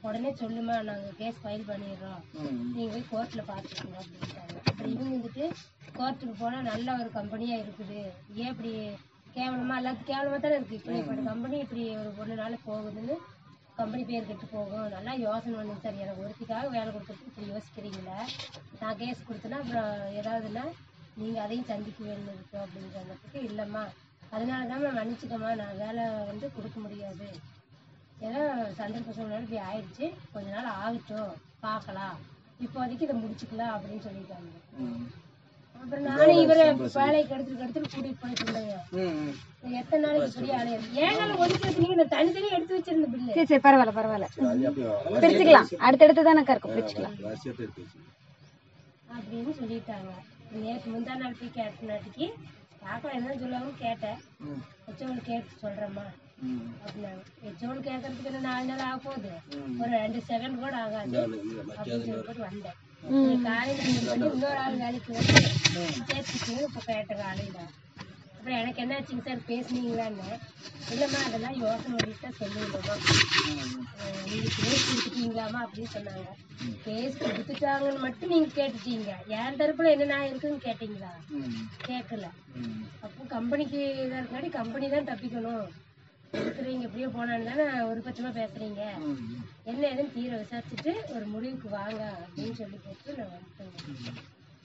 உடனே சொல்லுமா நாங்க கேஸ் ஃபைல் பண்ணிடுறோம் ம். நீங்க போய் கோர்ட்ல பாத்துக்கோங்க அப்படின்ட்டாங்க அப்புறம் இவங்க வந்துட்டு கோர்ட்டுக்கு போனா நல்ல ஒரு கம்பெனியா இருக்குது ஏன் இப்படி கேவலமா எல்லாத்துக்கும் கேவலமா தானே இருக்கு இப்படி கம்பெனி இப்படி ஒரு ஒரு நாள் போகுதுன்னு கம்பெனி பேர் கெட்டு போகும் நல்லா யோசனை பண்ணுங்க சார் எனக்கு ஒருத்திக்காக வேலை கொடுத்துட்டு இப்படி யோசிக்கிறீங்களே நான் கேஸ் கொடுத்தேன்னா அப்புறம் ஏதாவதுன்னா நீங்க அதையும் சந்திக்க வேண்டியது இருக்கும் அப்படிங்கிறதுக்கு இல்லம்மா அதனால தான் மன்னிச்சுக்கம்மா நான் வேலை வந்து கொடுக்க முடியாது ஏதோ சந்தர்ப்ப சூழ்நிலை இப்படி ஆயிடுச்சு கொஞ்ச நாள் ஆகட்டும் பார்க்கலாம் இப்போதைக்கு இதை முடிச்சுக்கலாம் அப்படின்னு சொல்லிட்டாங்க ம். அப்புறம் நானும் இவரை வேலைக்கு எடுத்துட்டு எடுத்துட்டு கூட்டிட்டு போயிட்டு இருந்தேங்க ம், ம். எத்தனை நாளைக்கு இப்படி அலையாது ஏனால ஒதுக்கி நீங்க நான் தனித்தனி எடுத்து வச்சிருந்த பில்லு சரி சரி பரவாயில்ல பரவாயில்ல அது அப்படியே பிரிச்சுக்கலாம் அடுத்தடுத்து தானே இருக்கும் பிரிச்சுக்கலாம் வரிசையா எடுத்து வச்சு அப்படின்னு சொல்லிட்டாங்க நேற்று முந்தா நாள் போய் கேட்டனாட்டிக்கு பார்க்கலாம் என்ன சொல்லுவாங்கன்னு கேட்டேன் ம். ஹெச்ஓன் கேட்டு சொல்றேம்மா ம். அப்படின்னாங்க ஹெச்ஓன் கேட்கறதுக்கு என்ன நாலு நாள் ஆக போகுது ம். ஒரு ரெண்டு செகண்ட் கூட ஆகாது அப்படின்னு சொல்லிட்டு வந்தேன் ம். நீ காலையில phone பண்ணி இன்னொரு ஆள் வேலைக்கு வந்து சேர்த்துக்கு இப்போ கேட்ட காலையில அப்புறம் எனக்கு என்ன ஆச்சுங்க சார் பேசுனீங்களான்னு இல்லைம்மா அதெல்லாம் யோசனை பண்ணிட்டு தான் சொல்லுங்கம்மா அஹ் நீங்க கேஸ் கொடுத்துட்டீங்களாமா அப்படின்னு சொன்னாங்க கேஸ் கொடுத்துட்டாங்கன்னு மட்டும் நீங்க கேட்டுட்டீங்க என் தரப்புல என்ன நான் இருக்குன்னு கேட்டீங்களா ம். கேட்கல ம். அப்போ கம்பெனிக்கு இதாக இருக்காடி கம்பெனி தான் தப்பிக்கணும் இருக்கிறவங்க எப்படியோ போனான்னு தானே ஒரு பட்சமா பேசுறீங்க ம். என்ன ஏதுன்னு தீர விசாரிச்சுட்டு ஒரு முடிவுக்கு வாங்க அப்படின்னு சொல்லி போட்டு நான் வந்துட்டேங்க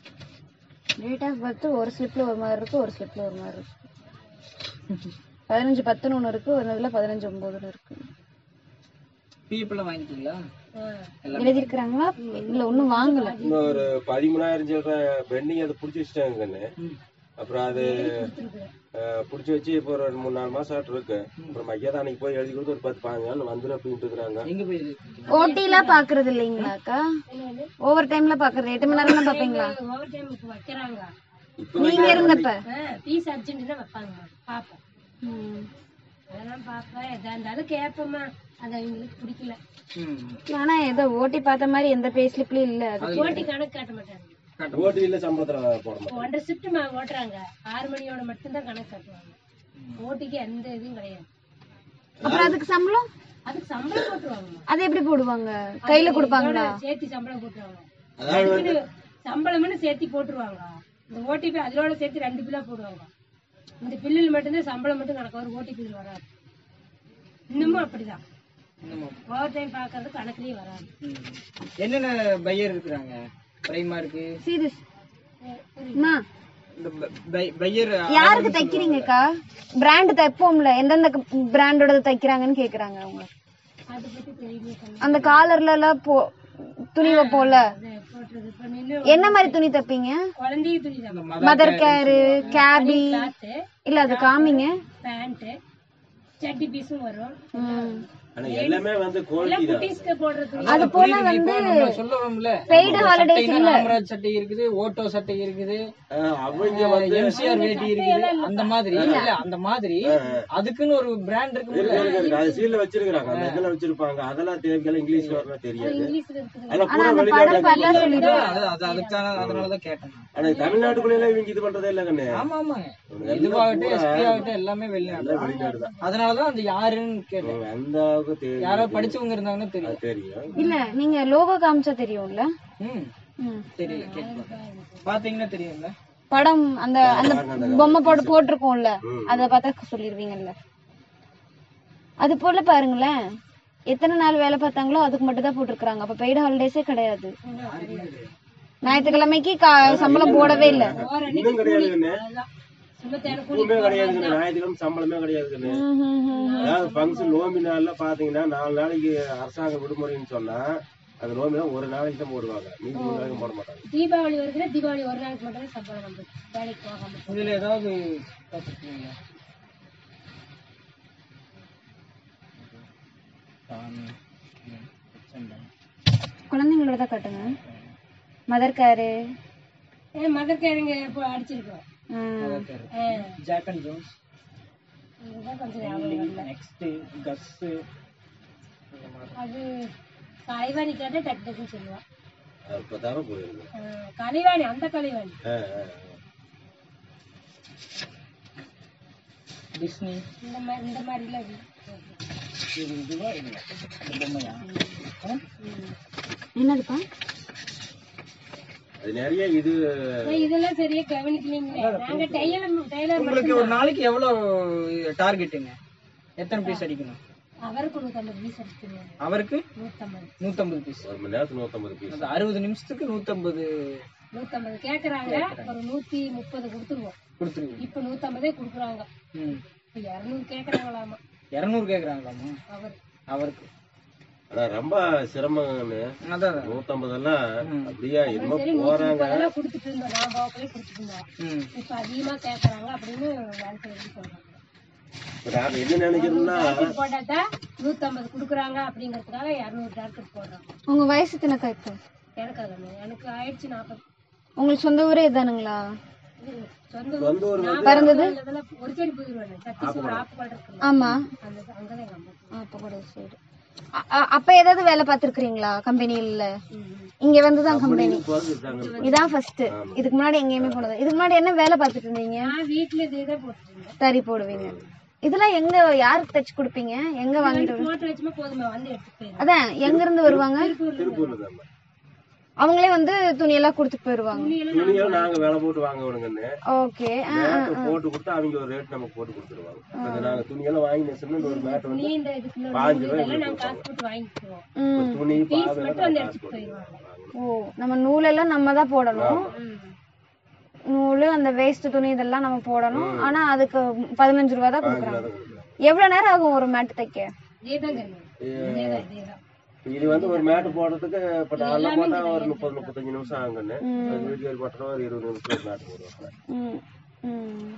டேட் ஆஃப் பர்த் ஒரு ஸ்லிப்ல ஒரு மாதிரி இருக்கு ஒரு ஸ்லிப்ல ஒரு மாதிரி இருக்கு பதினஞ்சு பத்துன்னு ஒன்று இருக்கு ஒரு இதுல பதினஞ்சு ஒன்பதுன்னு இருக்கு PF எல்லாம் வாங்கிட்டீங்களா ஆ. எழுதியிருக்கிறாங்களா இல்ல ஒன்றும் வாங்கல இன்னும் ஒரு பதிமூணாயிரம் சொல்ற பெண்டிங் அதை புடிச்சு வச்சுட்டாங்க கண்ணு ம். அப்புறம் அது கொடுத்துருக்குறேன் அஹ், புடிச்சு வச்சு இப்போ ஒரு ரெண்டு மூணு நாலு மாசம் ஆட்டு இருக்கு அப்புறம் மையா தான் அன்னைக்கு போய் எழுதி கொடுத்து ஒரு பத்து பதினஞ்சு நாள் வந்துடும் அப்படின்ட்டு இருக்கிறாங்க எங்க போய் இது? ஓட்டிலாம் பாக்குறது இல்லைங்களாக்கா ஓவர் டைம்ல பாக்குறது எட்டு மணி நேரம் தான் பாப்பீங்களா ஓவர் டைம் இப்போ வைக்கிறாங்க இப்போ நீங்க இருந்தப்ப ஃபீஸ் அர்ஜென்ட் தான் வைப்பாங்க பார்ப்பேன் ம். அதெல்லாம் பார்ப்பேன் எதா இருந்தாலும் கேட்பேம்மா அது அவங்களுக்கு பிடிக்கல ம். ஆனா ஏதோ ஓட்டி பார்த்த மாதிரி எந்த பே ஸ்லிப்லயும் இல்ல அது ஓட்டி கணக்கு காட்ட மாட்டாங்க ஓட்டு இல்ல சம்பளத்துல போட மாட்டோம் ஒன்றரை ஷிஃப்ட் ஓட்டுறாங்க ஆறு மணியோட மட்டும்தான் கணக்கு காட்டுவாங்க ஓட்டிக்கு எந்த இதுவும் கிடையாது அப்புறம் அதுக்கு சம்பளம் அதுக்கு சம்பளம் போட்டுருவாங்கம்மா அது எப்படி போடுவாங்க கையில கொடுப்பாங்களா இதோட சேர்த்து சம்பளம் போட்டுருவாங்க அதாவது அதுக்குன்னு சம்பளம்னு சேர்த்து போட்டுருவாங்க இந்த ஓடிபி அதோட சேர்த்து ரெண்டு பில்லா போடுவாங்க இந்த பில்லில் மட்டும்தான் சம்பளம் மட்டும் கணக்கு வரும் ஓடிபி வராது இன்னமும் அப்படிதான் இன்னும். ஓவர் டைம் பார்க்கறது கணக்குலயே வராது ம். என்னென்ன பையர் இருக்கிறாங்க பிரைமா இருக்கு சீரியஸ் அம்மா, இந்த பையர் யாருக்கு தைக்கிறீங்கக்கா பிராண்ட் தைப்போம்ல எந்தெந்த பிராண்டோட தைக்கிறாங்கன்னு கேக்குறாங்க அவங்க அதை பத்தி தெரியுமே சொன்ன அந்த காலர்ல எல்லாம் போ துணி வைப்போம்ல போட்டுறது இப்ப நின்று என்ன மாதிரி துணி தைப்பீங்க குழந்தைய துணி தான் மதர் கேரு கேபி கிளாத்து இல்ல அது காமிங்க பேண்ட் சட்டி பீஸும் வரும் ம். ஆனா எல்லாமே வந்து எல்லாம் குவாலிட்டி தான் குட்டீஸ்க்கு போடுற துணி அது போல வந்து சொல்லுவோம்ல பெய்டு ஹாலிடேஸ் இல்ல ராமராஜ் சட்டை இருக்குது ஓட்டோ சட்டை இருக்குது அஹ், அவங்க வந்து எம்சிஆர் வேட்டி இருக்குது அந்த மாதிரி இல்ல அந்த மாதிரி அதுக்குன்னு ஒரு பிராண்ட் இருக்குல்ல இருக்கு, இருக்கு, இருக்கு. அது சீல்ல வச்சிருக்காங்க அந்த இதுல வச்சிருப்பாங்க அதெல்லாம் தேவைக்கெல்லாம் இங்கிலீஷ்ல வரணும் தெரியாது இங்கிலீஷ்ல இருக்குது அதெல்லாம் ஆனா பூரா அந்த வெளிநாட்டுல படம் பார்த்தா இருக்கு. சொல்லிடுவாங்க அது அது அதுக்கான அதனாலதான் கேட்டேன் ஆனா தமிழ்நாட்டுக்குள்ள இவங்க இது பண்றதே இல்ல கண்ணு ஆமா ஆமாங்க இதுவாகட்டும் எஸ்பி ஆகட்டும் எல்லாமே வெளிநாடு எல்லாம் வெளிநாடு தான் அதனாலதான் அந்த யாருன்னு கேட்டேன் அந்த அளவுக்கு தெரியும் யாரோ படிச்சவங்க இருந்தாங்கன்னா தெரியும் அது தெரியும் இல்ல நீங்க லோகோ காமிச்சா தெரியும்ல ம் ம். தெரியல கேட்கலாம் பாத்தீங்கன்னா தெரியும்ல படம் அந்த அந்த பொம்மை போட்டு போட்டிருக்கோம்ல அத பார்த்தா சொல்லிருவீங்கல்ல அது போல பாருங்களேன் எத்தனை நாள் வேலை பார்த்தாங்களோ அதுக்கு மட்டும் தான் போட்டிருக்காங்க அப்ப பெய்டு ஹாலிடேஸே கிடையாது ஞாயிற்றுக்கிழமைக்கு கா- சம்பளம் போடவே இல்ல ஓர இன்னும் கிடையாது கண்ணு அதான் சும்மா தேன எப்பவுமே கிடையாது கண்ணு ஞாயிற்றுக்கிழமை சம்பளமே கிடையாது கண்ணு அதாவது ஃபங்க்ஷன் நோம்பி நாள்ல பாத்தீங்கன்னா நாலு நாளைக்கு அரசாங்க விடுமுறைன்னு சொன்னா அந்த நோம்பி தான் ஒரு நாளைக்கு தான் போடுவாங்க மீதி மூணு நாளைக்கு போட மாட்டாங்க தீபாவளி வருதுன்னா தீபாவளி ஒரு நாளைக்கு மட்டும் தான் சம்பளம் நம்மளுக்கு வேலைக்கு போகாம இதுல ஏதாவது பார்த்துருக்கீங்களா சாமி ம், சந்தனம். குழந்தைங்களோட தான் கட்டுங்க மதர் காரு ஏன்னா மதர் கேருங்க இப்போ அடிச்சிருக்கோம் அதான் ஆ, ஜாக் அண்ட் ஜோன்ஸ் இதுதான் கொஞ்சம் ஞாபகம் வரல நெக்ஸ்ட் கஸ் அது கலைவாணி கேட்டா டக்கு டக்குன்னு சொல்லுவான் அது இப்பதானே போயிருக்கு ஆ, கலைவாணி அந்த கலைவாணி ஆ, ஆ, ஆ. டிஸ்னி இந்த மாதிரி இந்த மாதிரிலாம் இது. இது இதுவா இல்லை இந்த பொம்மையா என்னதுப்பா அது நிறைய இது நான் இதெல்லாம் சரியா கவனிக்கலீங்களே நாங்க டெய்லர் டெய்லர் உங்களுக்கு ஒரு நாளைக்கு எவ்வளவு டார்கெட்டுங்க எத்தனை பீஸ் அடிக்கணும் அவருக்கு நூத்தம்பது பீஸ் அடிச்சுங்க அவருக்கு நூத்தம்பது நூத்தம்பது பீஸ் ஒரு மணி நேரத்துக்கு நூத்தம்பது பீஸ் அந்த அறுபது நிமிஷத்துக்கு நூத்தம்பது நூத்தம்பது கேக்குறாங்க ஒரு நூத்தி முப்பது கொடுத்துருவோம் கொடுத்துருவீங்க இப்ப நூத்தம்பதே கொடுக்குறாங்க ம் இப்ப இருநூறு கேக்குறாங்களாமா இரநூறு கேக்குறாங்களாமா அவர் அவருக்கு ஆனா ரொம்ப சிரமங்கன்னு அதான் அதான். நூத்தம்பதெல்லாம் அப்படியே என்னமோ சரி நூத்தி போறாங்க முப்பதெல்லாம் கொடுத்துட்டு இருந்தோம் நான் போக்கலே கொடுத்துட்டு இருந்தோம் ம் இப்ப அதிகமா கேக்குறாங்க அப்படின்னு வேலை செய்யணும்னு சொல்றாங்க இப்ப நாங்க என்ன நினைக்கிறோம்னா டார்கெட் போட்டாதான் நூத்தம்பது கொடுக்குறாங்க அப்படிங்கறதுக்காக இருநூறு டார்கெட் போடுறோம் உங்க வயசு எத்தனைக்கா இப்போ எனக்கு அது ஒண்ணு. எனக்கு ஆயிடுச்சு நாற்பது உங்களுக்கு சொந்த ஊரே இதானுங்களா சொந்த சொந்த ஊர் நான் பிறந்தது? இதெல்லாம் ஒரு சைடு போயிருவேன் சத்தீஸ்வரம் ஆப்புகள் இருக்குல்ல ஆமா அந்த அங்கதான் எங்க அம்மா ஆ, அப்ப கூட சரி அ- அ- அப்ப ஏதாவது வேலை பார்த்திருக்கீங்களா கம்பெனில ம், ம். இங்க வந்துதான் கம்பெனி பிறந்துட்டாங்க இதான் ஃபர்ஸ்ட் இதுக்கு முன்னாடி எங்கேயுமே போனது இதுக்கு முன்னாடி என்ன வேலை பார்த்துட்டு இருந்தீங்க நான் வீட்டுல இதேதான் போட்டுட்டு இருந்தேன் தறி போடுவீங்க இதெல்லாம் எங்க யாருக்கு தச்சு கொடுப்பீங்க எங்க வாங்கிட்டு வருவீங்க? மோட்டர் வச்சுமா போதுமா வந்து எடுத்துட்டு போயிருவேன் அதான் எங்க இருந்து வருவாங்க திருப்பூர்ல தான் அவங்களே வந்து துணியெல்லாம் கொடுத்துட்டு போயிருவாங்க துணியெல்லாம் நாங்க வேலை போட்டு வாங்க விடுங்கன்னு ஓகே மேட்டை போட்டு கொடுத்தா அவங்க ஒரு ரேட் நமக்கு போட்டு கொடுத்துருவாங்க அது நாங்க துணியெல்லாம் வாங்கி நெசன்னு இந்த ஒரு மேட்டை வந்து நீ இந்த இதுக்குள்ள பாஞ்சு நூல் ரூபாய் இதெல்லாம் நாங்க காசு போட்டு வாங்கிக்குவோம் ம் துணி பீஸ் பாவை மட்டும் வந்து காசு எடுத்துட்டு போட்டு போயிருவாங்க ஓ நம்ம நூலெல்லாம் நம்ம தான் போடணும் ம். நூலு அந்த வேஸ்ட் துணி இதெல்லாம் நம்ம போடணும் ஆனா அதுக்கு பதினஞ்சு ரூபா தான் கொடுக்குறாங்க எவ்வளவு நேரம் ஆகும் ஒரு மேட் தைக்க இதேதாங்க இதேதான் இதேதான் இது வந்து ஒரு மேட்டு போடுறதுக்கு இப்ப நாலு போட்டா ஒரு முப்பது முப்பத்தஞ்சு நிமிஷம் ஆகுன்னு வீட்டுக்கு போட்டோம் ஒரு இருபது நிமிஷம் ஒரு மேட்டு போடுவாங்க ம் ம்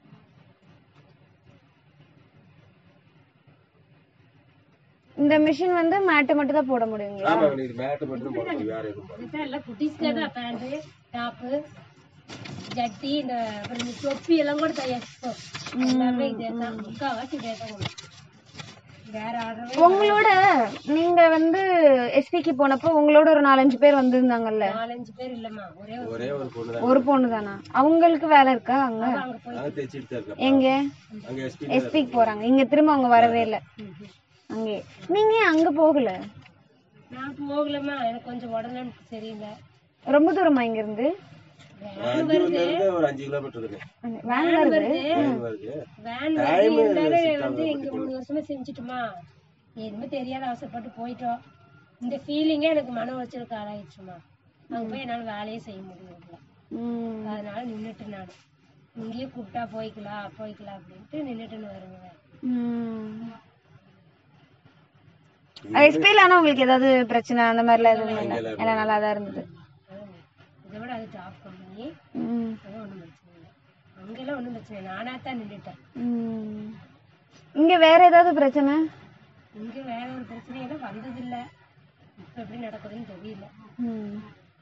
இந்த மிஷின் வந்து மேட்டு மட்டும் தான் போட முடியுங்களா ஆமாங்க இது மேட்டு மட்டும் போட முடியும் வேற எதுவும் போட முடியாது. இதுதான் எல்லாம் குட்டீஸ்க்கே தான் பேண்ட் டாப்பு ஜட்டி இந்த அப்புறம் இந்த தொப்பி எல்லாம் கூட தயாரிப்போம் எல்லாமே இதே தான் முக்காவாசி இதே தான் கொண்டு வரோம். வேற ஆர்டரே உங்களோட நீங்க வந்து எஸ்பிக்கு போனப்போ உங்களோட ஒரு நாலஞ்சு பேர் வந்திருந்தாங்கல்ல நாலஞ்சு பேர் இல்லம்மா ஒரே ஒரு ஒரே ஒரு பொண்ணு தான் ஒரு பொண்ணு தானா அவங்களுக்கு வேலை இருக்கா அங்க அங்க போய் அங்க தைச்சிட்டு தான் இருக்கா எங்க அங்க எஸ்பி எஸ்பிக்கு போறாங்க இங்க திரும்ப அவங்க வரவே இல்ல அங்கே நீங்க ஏன் அங்க போகல நான் போகலம்மா எனக்கு கொஞ்சம் உடனே சரியில்லை ரொம்ப தூரமா இங்க இருந்து அஞ்சு இருந்து ஒரு அஞ்சு கிலோமீட்டர் இருக்கு வேன் வருது ட்ரெயின் வருது வேன் வந்து இருந்தாலும் வந்து இங்க மூணு வருஷமா செஞ்சுட்டுமா எதுவுமே தெரியாத அவசரப்பட்டு போயிட்டோம் இந்த ஃபீலிங்கே எனக்கு மன உளைச்சலுக்கு ஆளாயிடுச்சுமா அங்க போய் என்னால வேலையே செய்ய முடியல ம். அதனால நின்னுட்டு நான் இங்கேயே கூப்பிட்டா போய்க்கலாம் போய்க்கலாம் அப்படின்ட்டு நின்னுட்டுன்னு வருவேன் ம். எஸ்பில ஆனா உங்களுக்கு ஏதாவது பிரச்சனை அந்த மாதிரிலாம் எதுவும் இல்லை எல்லாம் நல்லா தான் இருந்தது இதை விட அது டாப் கம்பெனி ம். அதெல்லாம் ஒன்றும் பிரச்சனை இல்லை அங்கெல்லாம் ஒன்றும் பிரச்சனை இல்லை நானா தான் நின்றுட்டேன் ம். இங்க வேற ஏதாவது பிரச்சனை இங்க வேற ஒரு பிரச்சனையெல்லாம் வந்ததில்லை இப்ப எப்படி நடக்குதுன்னு தெரியல ம்.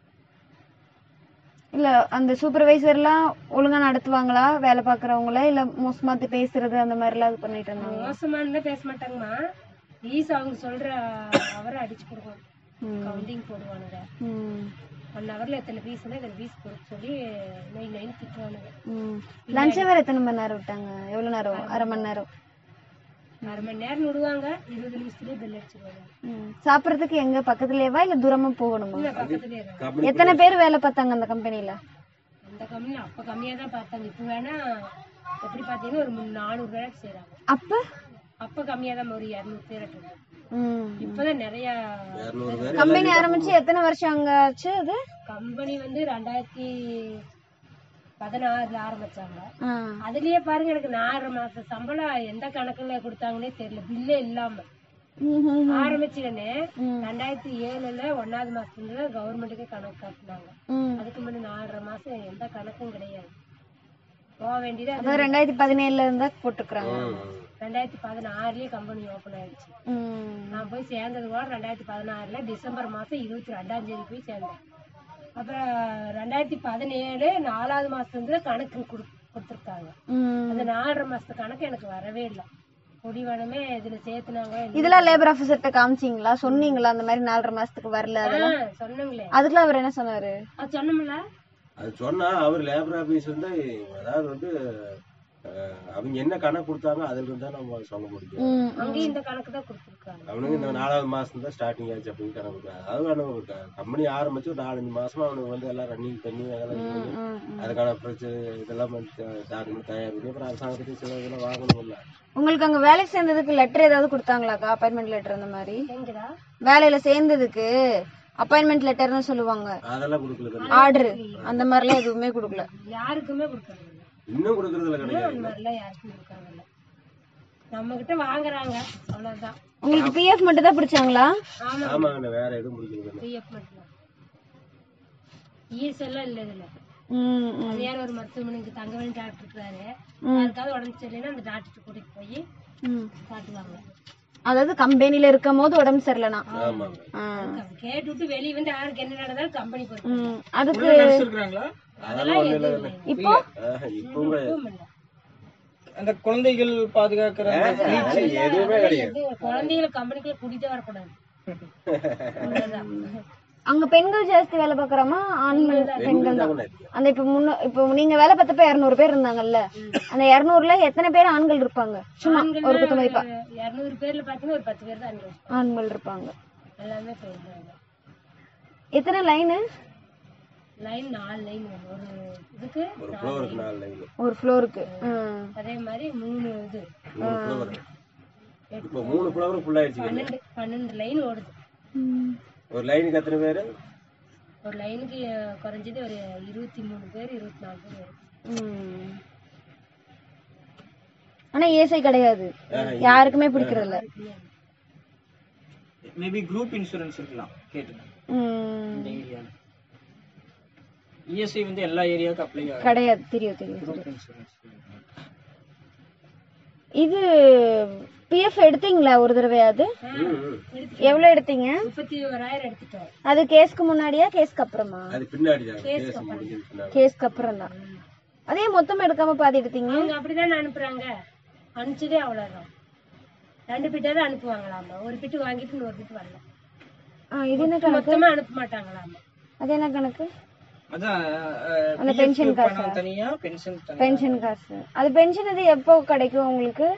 இல்ல அந்த சூப்பர்வைசர்லாம் ஒழுங்கா நடத்துவாங்களா வேலை பாக்குறவங்கள இல்ல மோசமாத்து பேசுறது அந்த மாதிரி எல்லாம் இது பண்ணிட்டு இருந்தாங்க மோசமானதே பேச மாட்டாங்கம்மா ப்ளீஸ் அவங்க சொல்ற அவரை அடிச்சு கொடுக்கணும் கவுண்டிங் போடுவானுங்க ஒன் ஹவர்ல எத்தனை பீஸ்னா இத்தனை பீஸ் கொடுக்க சொல்லி நைன் நைன் திட்டுவானுங்க லஞ்ச் வேற எத்தனை மணி நேரம் விட்டாங்க எவ்வளவு நேரம் அரை மணி நேரம் அரை மணி நேரம் விடுவாங்க இருபது நிமிஷத்துலயே பெல் அடிச்சிருவாங்க ம். சாப்பிடறதுக்கு எங்க பக்கத்துலயேவா இல்ல தூரமா போகணுமா இல்ல பக்கத்துலயே இருக்காங்க கம்பெனி எத்தனை பேர் வேலை பார்த்தாங்க அந்த கம்பெனில அந்த கம்பெனி அப்ப கம்மியா தான் பார்த்தாங்க இப்ப வேணா எப்படி பாத்தீங்கன்னா ஒரு முந்நூறு நானூறு பேருக்கு செய்றாங்க அப்ப அப்ப கம்மியா தான் ஒரு இரநூறு பேர் இருக்காங்க ம். இப்பதான் நிறைய இரநூறு பேர் கம்பெனி ஆரம்பிச்சு எத்தனை வருஷம் அங்க ஆச்சு அது கம்பெனி வந்து ரெண்டாயிரத்தி பதினாறுல ஆரம்பிச்சாங்க ஆ. அதுலயே பாருங்க எனக்கு நாலரை மாச சம்பளம் எந்த கணக்குல கொடுத்தாங்கன்னே தெரியல பில்லே இல்லாம ம்ஹும். ஆரம்பிச்சுடனே ரெண்டாயிரத்தி ஏழுல ஒன்னாவது மாசத்துல கவர்மெண்ட்டுக்கே கணக்கு காட்டினாங்க ம். அதுக்கு முன்னாடி நாலரை மாசம் எந்த கணக்கும் கிடையாது போக வேண்டியது அது அதான் ரெண்டாயிரத்தி பதினேழுல இருந்தா போட்டுக்கிறாங்க ரெண்டாயிரத்தி பதினாறுலயே கம்பெனி ஓபன் ஆயிடுச்சு ம். நான் போய் சேர்ந்தது கூட ரெண்டாயிரத்தி பதினாறுல டிசம்பர் மாசம் இருபத்தி ரெண்டாம் தேதி போய் சேர்ந்தேன் அப்புறம் ரெண்டாயிரத்தி பதினேழு நாலாவது மாசத்துல இருந்து கணக்கு கொடு- கொடுத்திருக்காங்க ம். அந்த நாலரை மாசத்து கணக்கு எனக்கு வரவே இல்லை முடிவனமே இதுல சேர்த்துனாங்க இதெல்லாம் லேபர் ஆபீசர்ட்ட காமிச்சீங்களா சொன்னீங்களா அந்த மாதிரி நாலரை மாசத்துக்கு வரல அதெல்லாம் ஆ, சொன்னங்களே அதுக்கெல்லாம் அவர் என்ன சொன்னாரு அது சொன்னோம்ல அது சொன்னா அவர் லேபர் ஆபீஸ் வந்து அதாவது வந்து அவங்க என்ன கணக்கு கொடுத்தாங்க அதுல இருந்தா நம்ம சொல்ல முடியும் ம், அங்கேயும் இந்த கணக்கு தான் கொடுத்துருக்காங்க அவனுங்க இந்த நாலாவது மாசம் தான் ஸ்டார்டிங் ஆச்சு அப்படின்னு கணக்கு கொடுத்தாங்க. அதுவும் கம்பெனி ஆரம்பிச்சு ஒரு நாலஞ்சு மாசமா அவனுக்கு வந்து எல்லாம் ரன்னிங் பண்ணி அதெல்லாம் இது பண்ணி ம், ம். அதுக்கான பிரச்சனை இதெல்லாம் டாக்குமெண்ட் தயார் பண்ணி அப்புறம் அரசாங்கத்துக்கு சில இதெல்லாம் வாங்கணும்ல உங்களுக்கு அங்க வேலைக்கு சேர்ந்ததுக்கு லெட்டர் ஏதாவது கொடுத்தாங்களாக்கா அப்பாயின்மெண்ட் லெட்டர் அந்த மாதிரி எங்கடா வேலையில சேர்ந்ததுக்கு அப்பாயின்மெண்ட் லெட்டர்னு சொல்லுவாங்க அதெல்லாம் கொடுக்கல தம்பி. ஆர்டர் அந்த மாதிரிலாம் எதுவுமே கொடுக்கல யாருக்குமே கொடுக்கறது இல்ல இன்னும் கொடுக்கறதுல இன்னும் கிடையாது அந்த மாதிரிலாம் யாருக்கும் கொடுக்கறது இல்ல நம்ம கிட்ட வாங்குறாங்க அவ்வளவுதான் உங்களுக்கு பிஎஃப் மட்டும் தான் பிடிச்சாங்களா ஆமா ஆமாங்க வேற எதுவும் பிடிக்கிறது இல்லை பிஎஃப் மட்டும்தான் இஎஸ் எல்லாம் இல்ல இதுல ம், ம். தனியார் ஒரு மருத்துவமனைக்கு தங்கவேணி டாக்டர் இருக்கிறாரு ம். யாருக்காவது உடம்பு சரியில்லைன்னா அந்த டாக்டர் கூட்டிட்டு போய் ம். காட்டுவாங்க அதாவது கம்பெனில இருக்கும் போது உடம்பு சரியில்லைனா ஆமாங்க ஆ. கேட்டுவிட்டு வெளிய வந்து யாருக்கு என்ன நடந்தாலும் கம்பெனி பொறுப்பு ம். அதுக்கு நர்ஸ் இருக்கிறாங்களா அதெல்லாம் ஒண்ணு இல்லை இப்போ இப்போ உங்க அந்த குழந்தைகள் பாதுகாக்கிற அந்த bleach- எதுவுமே கிடையாது குழந்தைகளை கம்பெனிக்குள்ள கூட்டிட்டே வரக்கூடாது அவ்வளவுதான். அங்க பெண்கள் ஜாஸ்தி வேலை பாக்குறாமா ஆண்கள் பெண்கள் தான் பெண்கள் தான் அந்த இப்ப முன்ன இப்ப நீங்க வேலை பார்த்தப்ப இருநூறு பேர் இருந்தாங்கல்ல அந்த இருநூறுல எத்தனை பேர் ஆண்கள் இருப்பாங்க சும்மா ஒரு குத்து மதிப்பா இருநூறு பேர்ல பாத்தீங்கன்னா ஒரு பத்து பேர் தான் அனுபவம் ஆண்கள் இருப்பாங்க எல்லாமே போயிருந்தாங்க எத்தனை லைனு லைன் நாலு லைன் வரும் ஒரு இதுக்கு ஒரு ஃப்ளோருக்கு நாலு லைன் ஒரு ஃப்ளோருக்கு அதே மாதிரி மூணு இது மூணு ஃப்ளவர் இப்போ மூணு ஃப்ளவர் ஃபுல் ஆயிடுச்சு பன்னெண்டு பன்னெண்டு லைன் ஓடுது ஒரு லைனுக்கு எத்தனை பேரு ஒரு லைனுக்கு குறைஞ்சது ஒரு இருபத்தி மூணு பேர் இருபத்தி நாலு பேர் வரும் ஆனா ஏசை கிடையாது யாருக்குமே பிடிக்கிறது இல்ல மேபி குரூப் இன்சூரன்ஸ் இருக்கலாம் கேட்டுங்க ம். இந்த ஏரியால இஎஸ்ஐ வந்து எல்லா ஏரியாவுக்கும் அப்ளை ஆகும் கிடையாது தெரியும் தெரியும் தெரியும். குரூப் இன்சூரன்ஸ் இது பிஎஃப் எடுத்தீங்களா ஒரு தடவையாவது ம், ம். எவ்வளவு எடுத்தீங்க முப்பத்தி ஓராயிரம் எடுத்துட்டோம் அது கேஸ்க்கு முன்னாடியா கேஸ்க்கு அப்புறமா அது பின்னாடி தான் கேஸ் முடிஞ்சது பின்னாடி கேஸ்க்கு அப்புறம் தான் அதே மொத்தமா எடுக்காம பாதி எடுத்தீங்க அவங்க அப்படிதான் அனுப்புறாங்க அனுப்பிச்சதே அவ்வளவுதான் ரெண்டு பிட்டா தான் அனுப்புவாங்களாமா ஒரு பிட்டு வாங்கிட்டு இன்னொரு பிட்டு வரல ஆ, இது என்ன கணக்கு மொத்தமா அனுப்ப மாட்டாங்களாமா அது என்ன கணக்கு அதான் அந்த PF pension காசா? பணம் தனியா பென்ஷன் தனியா பென்ஷன் காசு அது பென்ஷன் இது எப்போ கிடைக்கும் உங்களுக்கு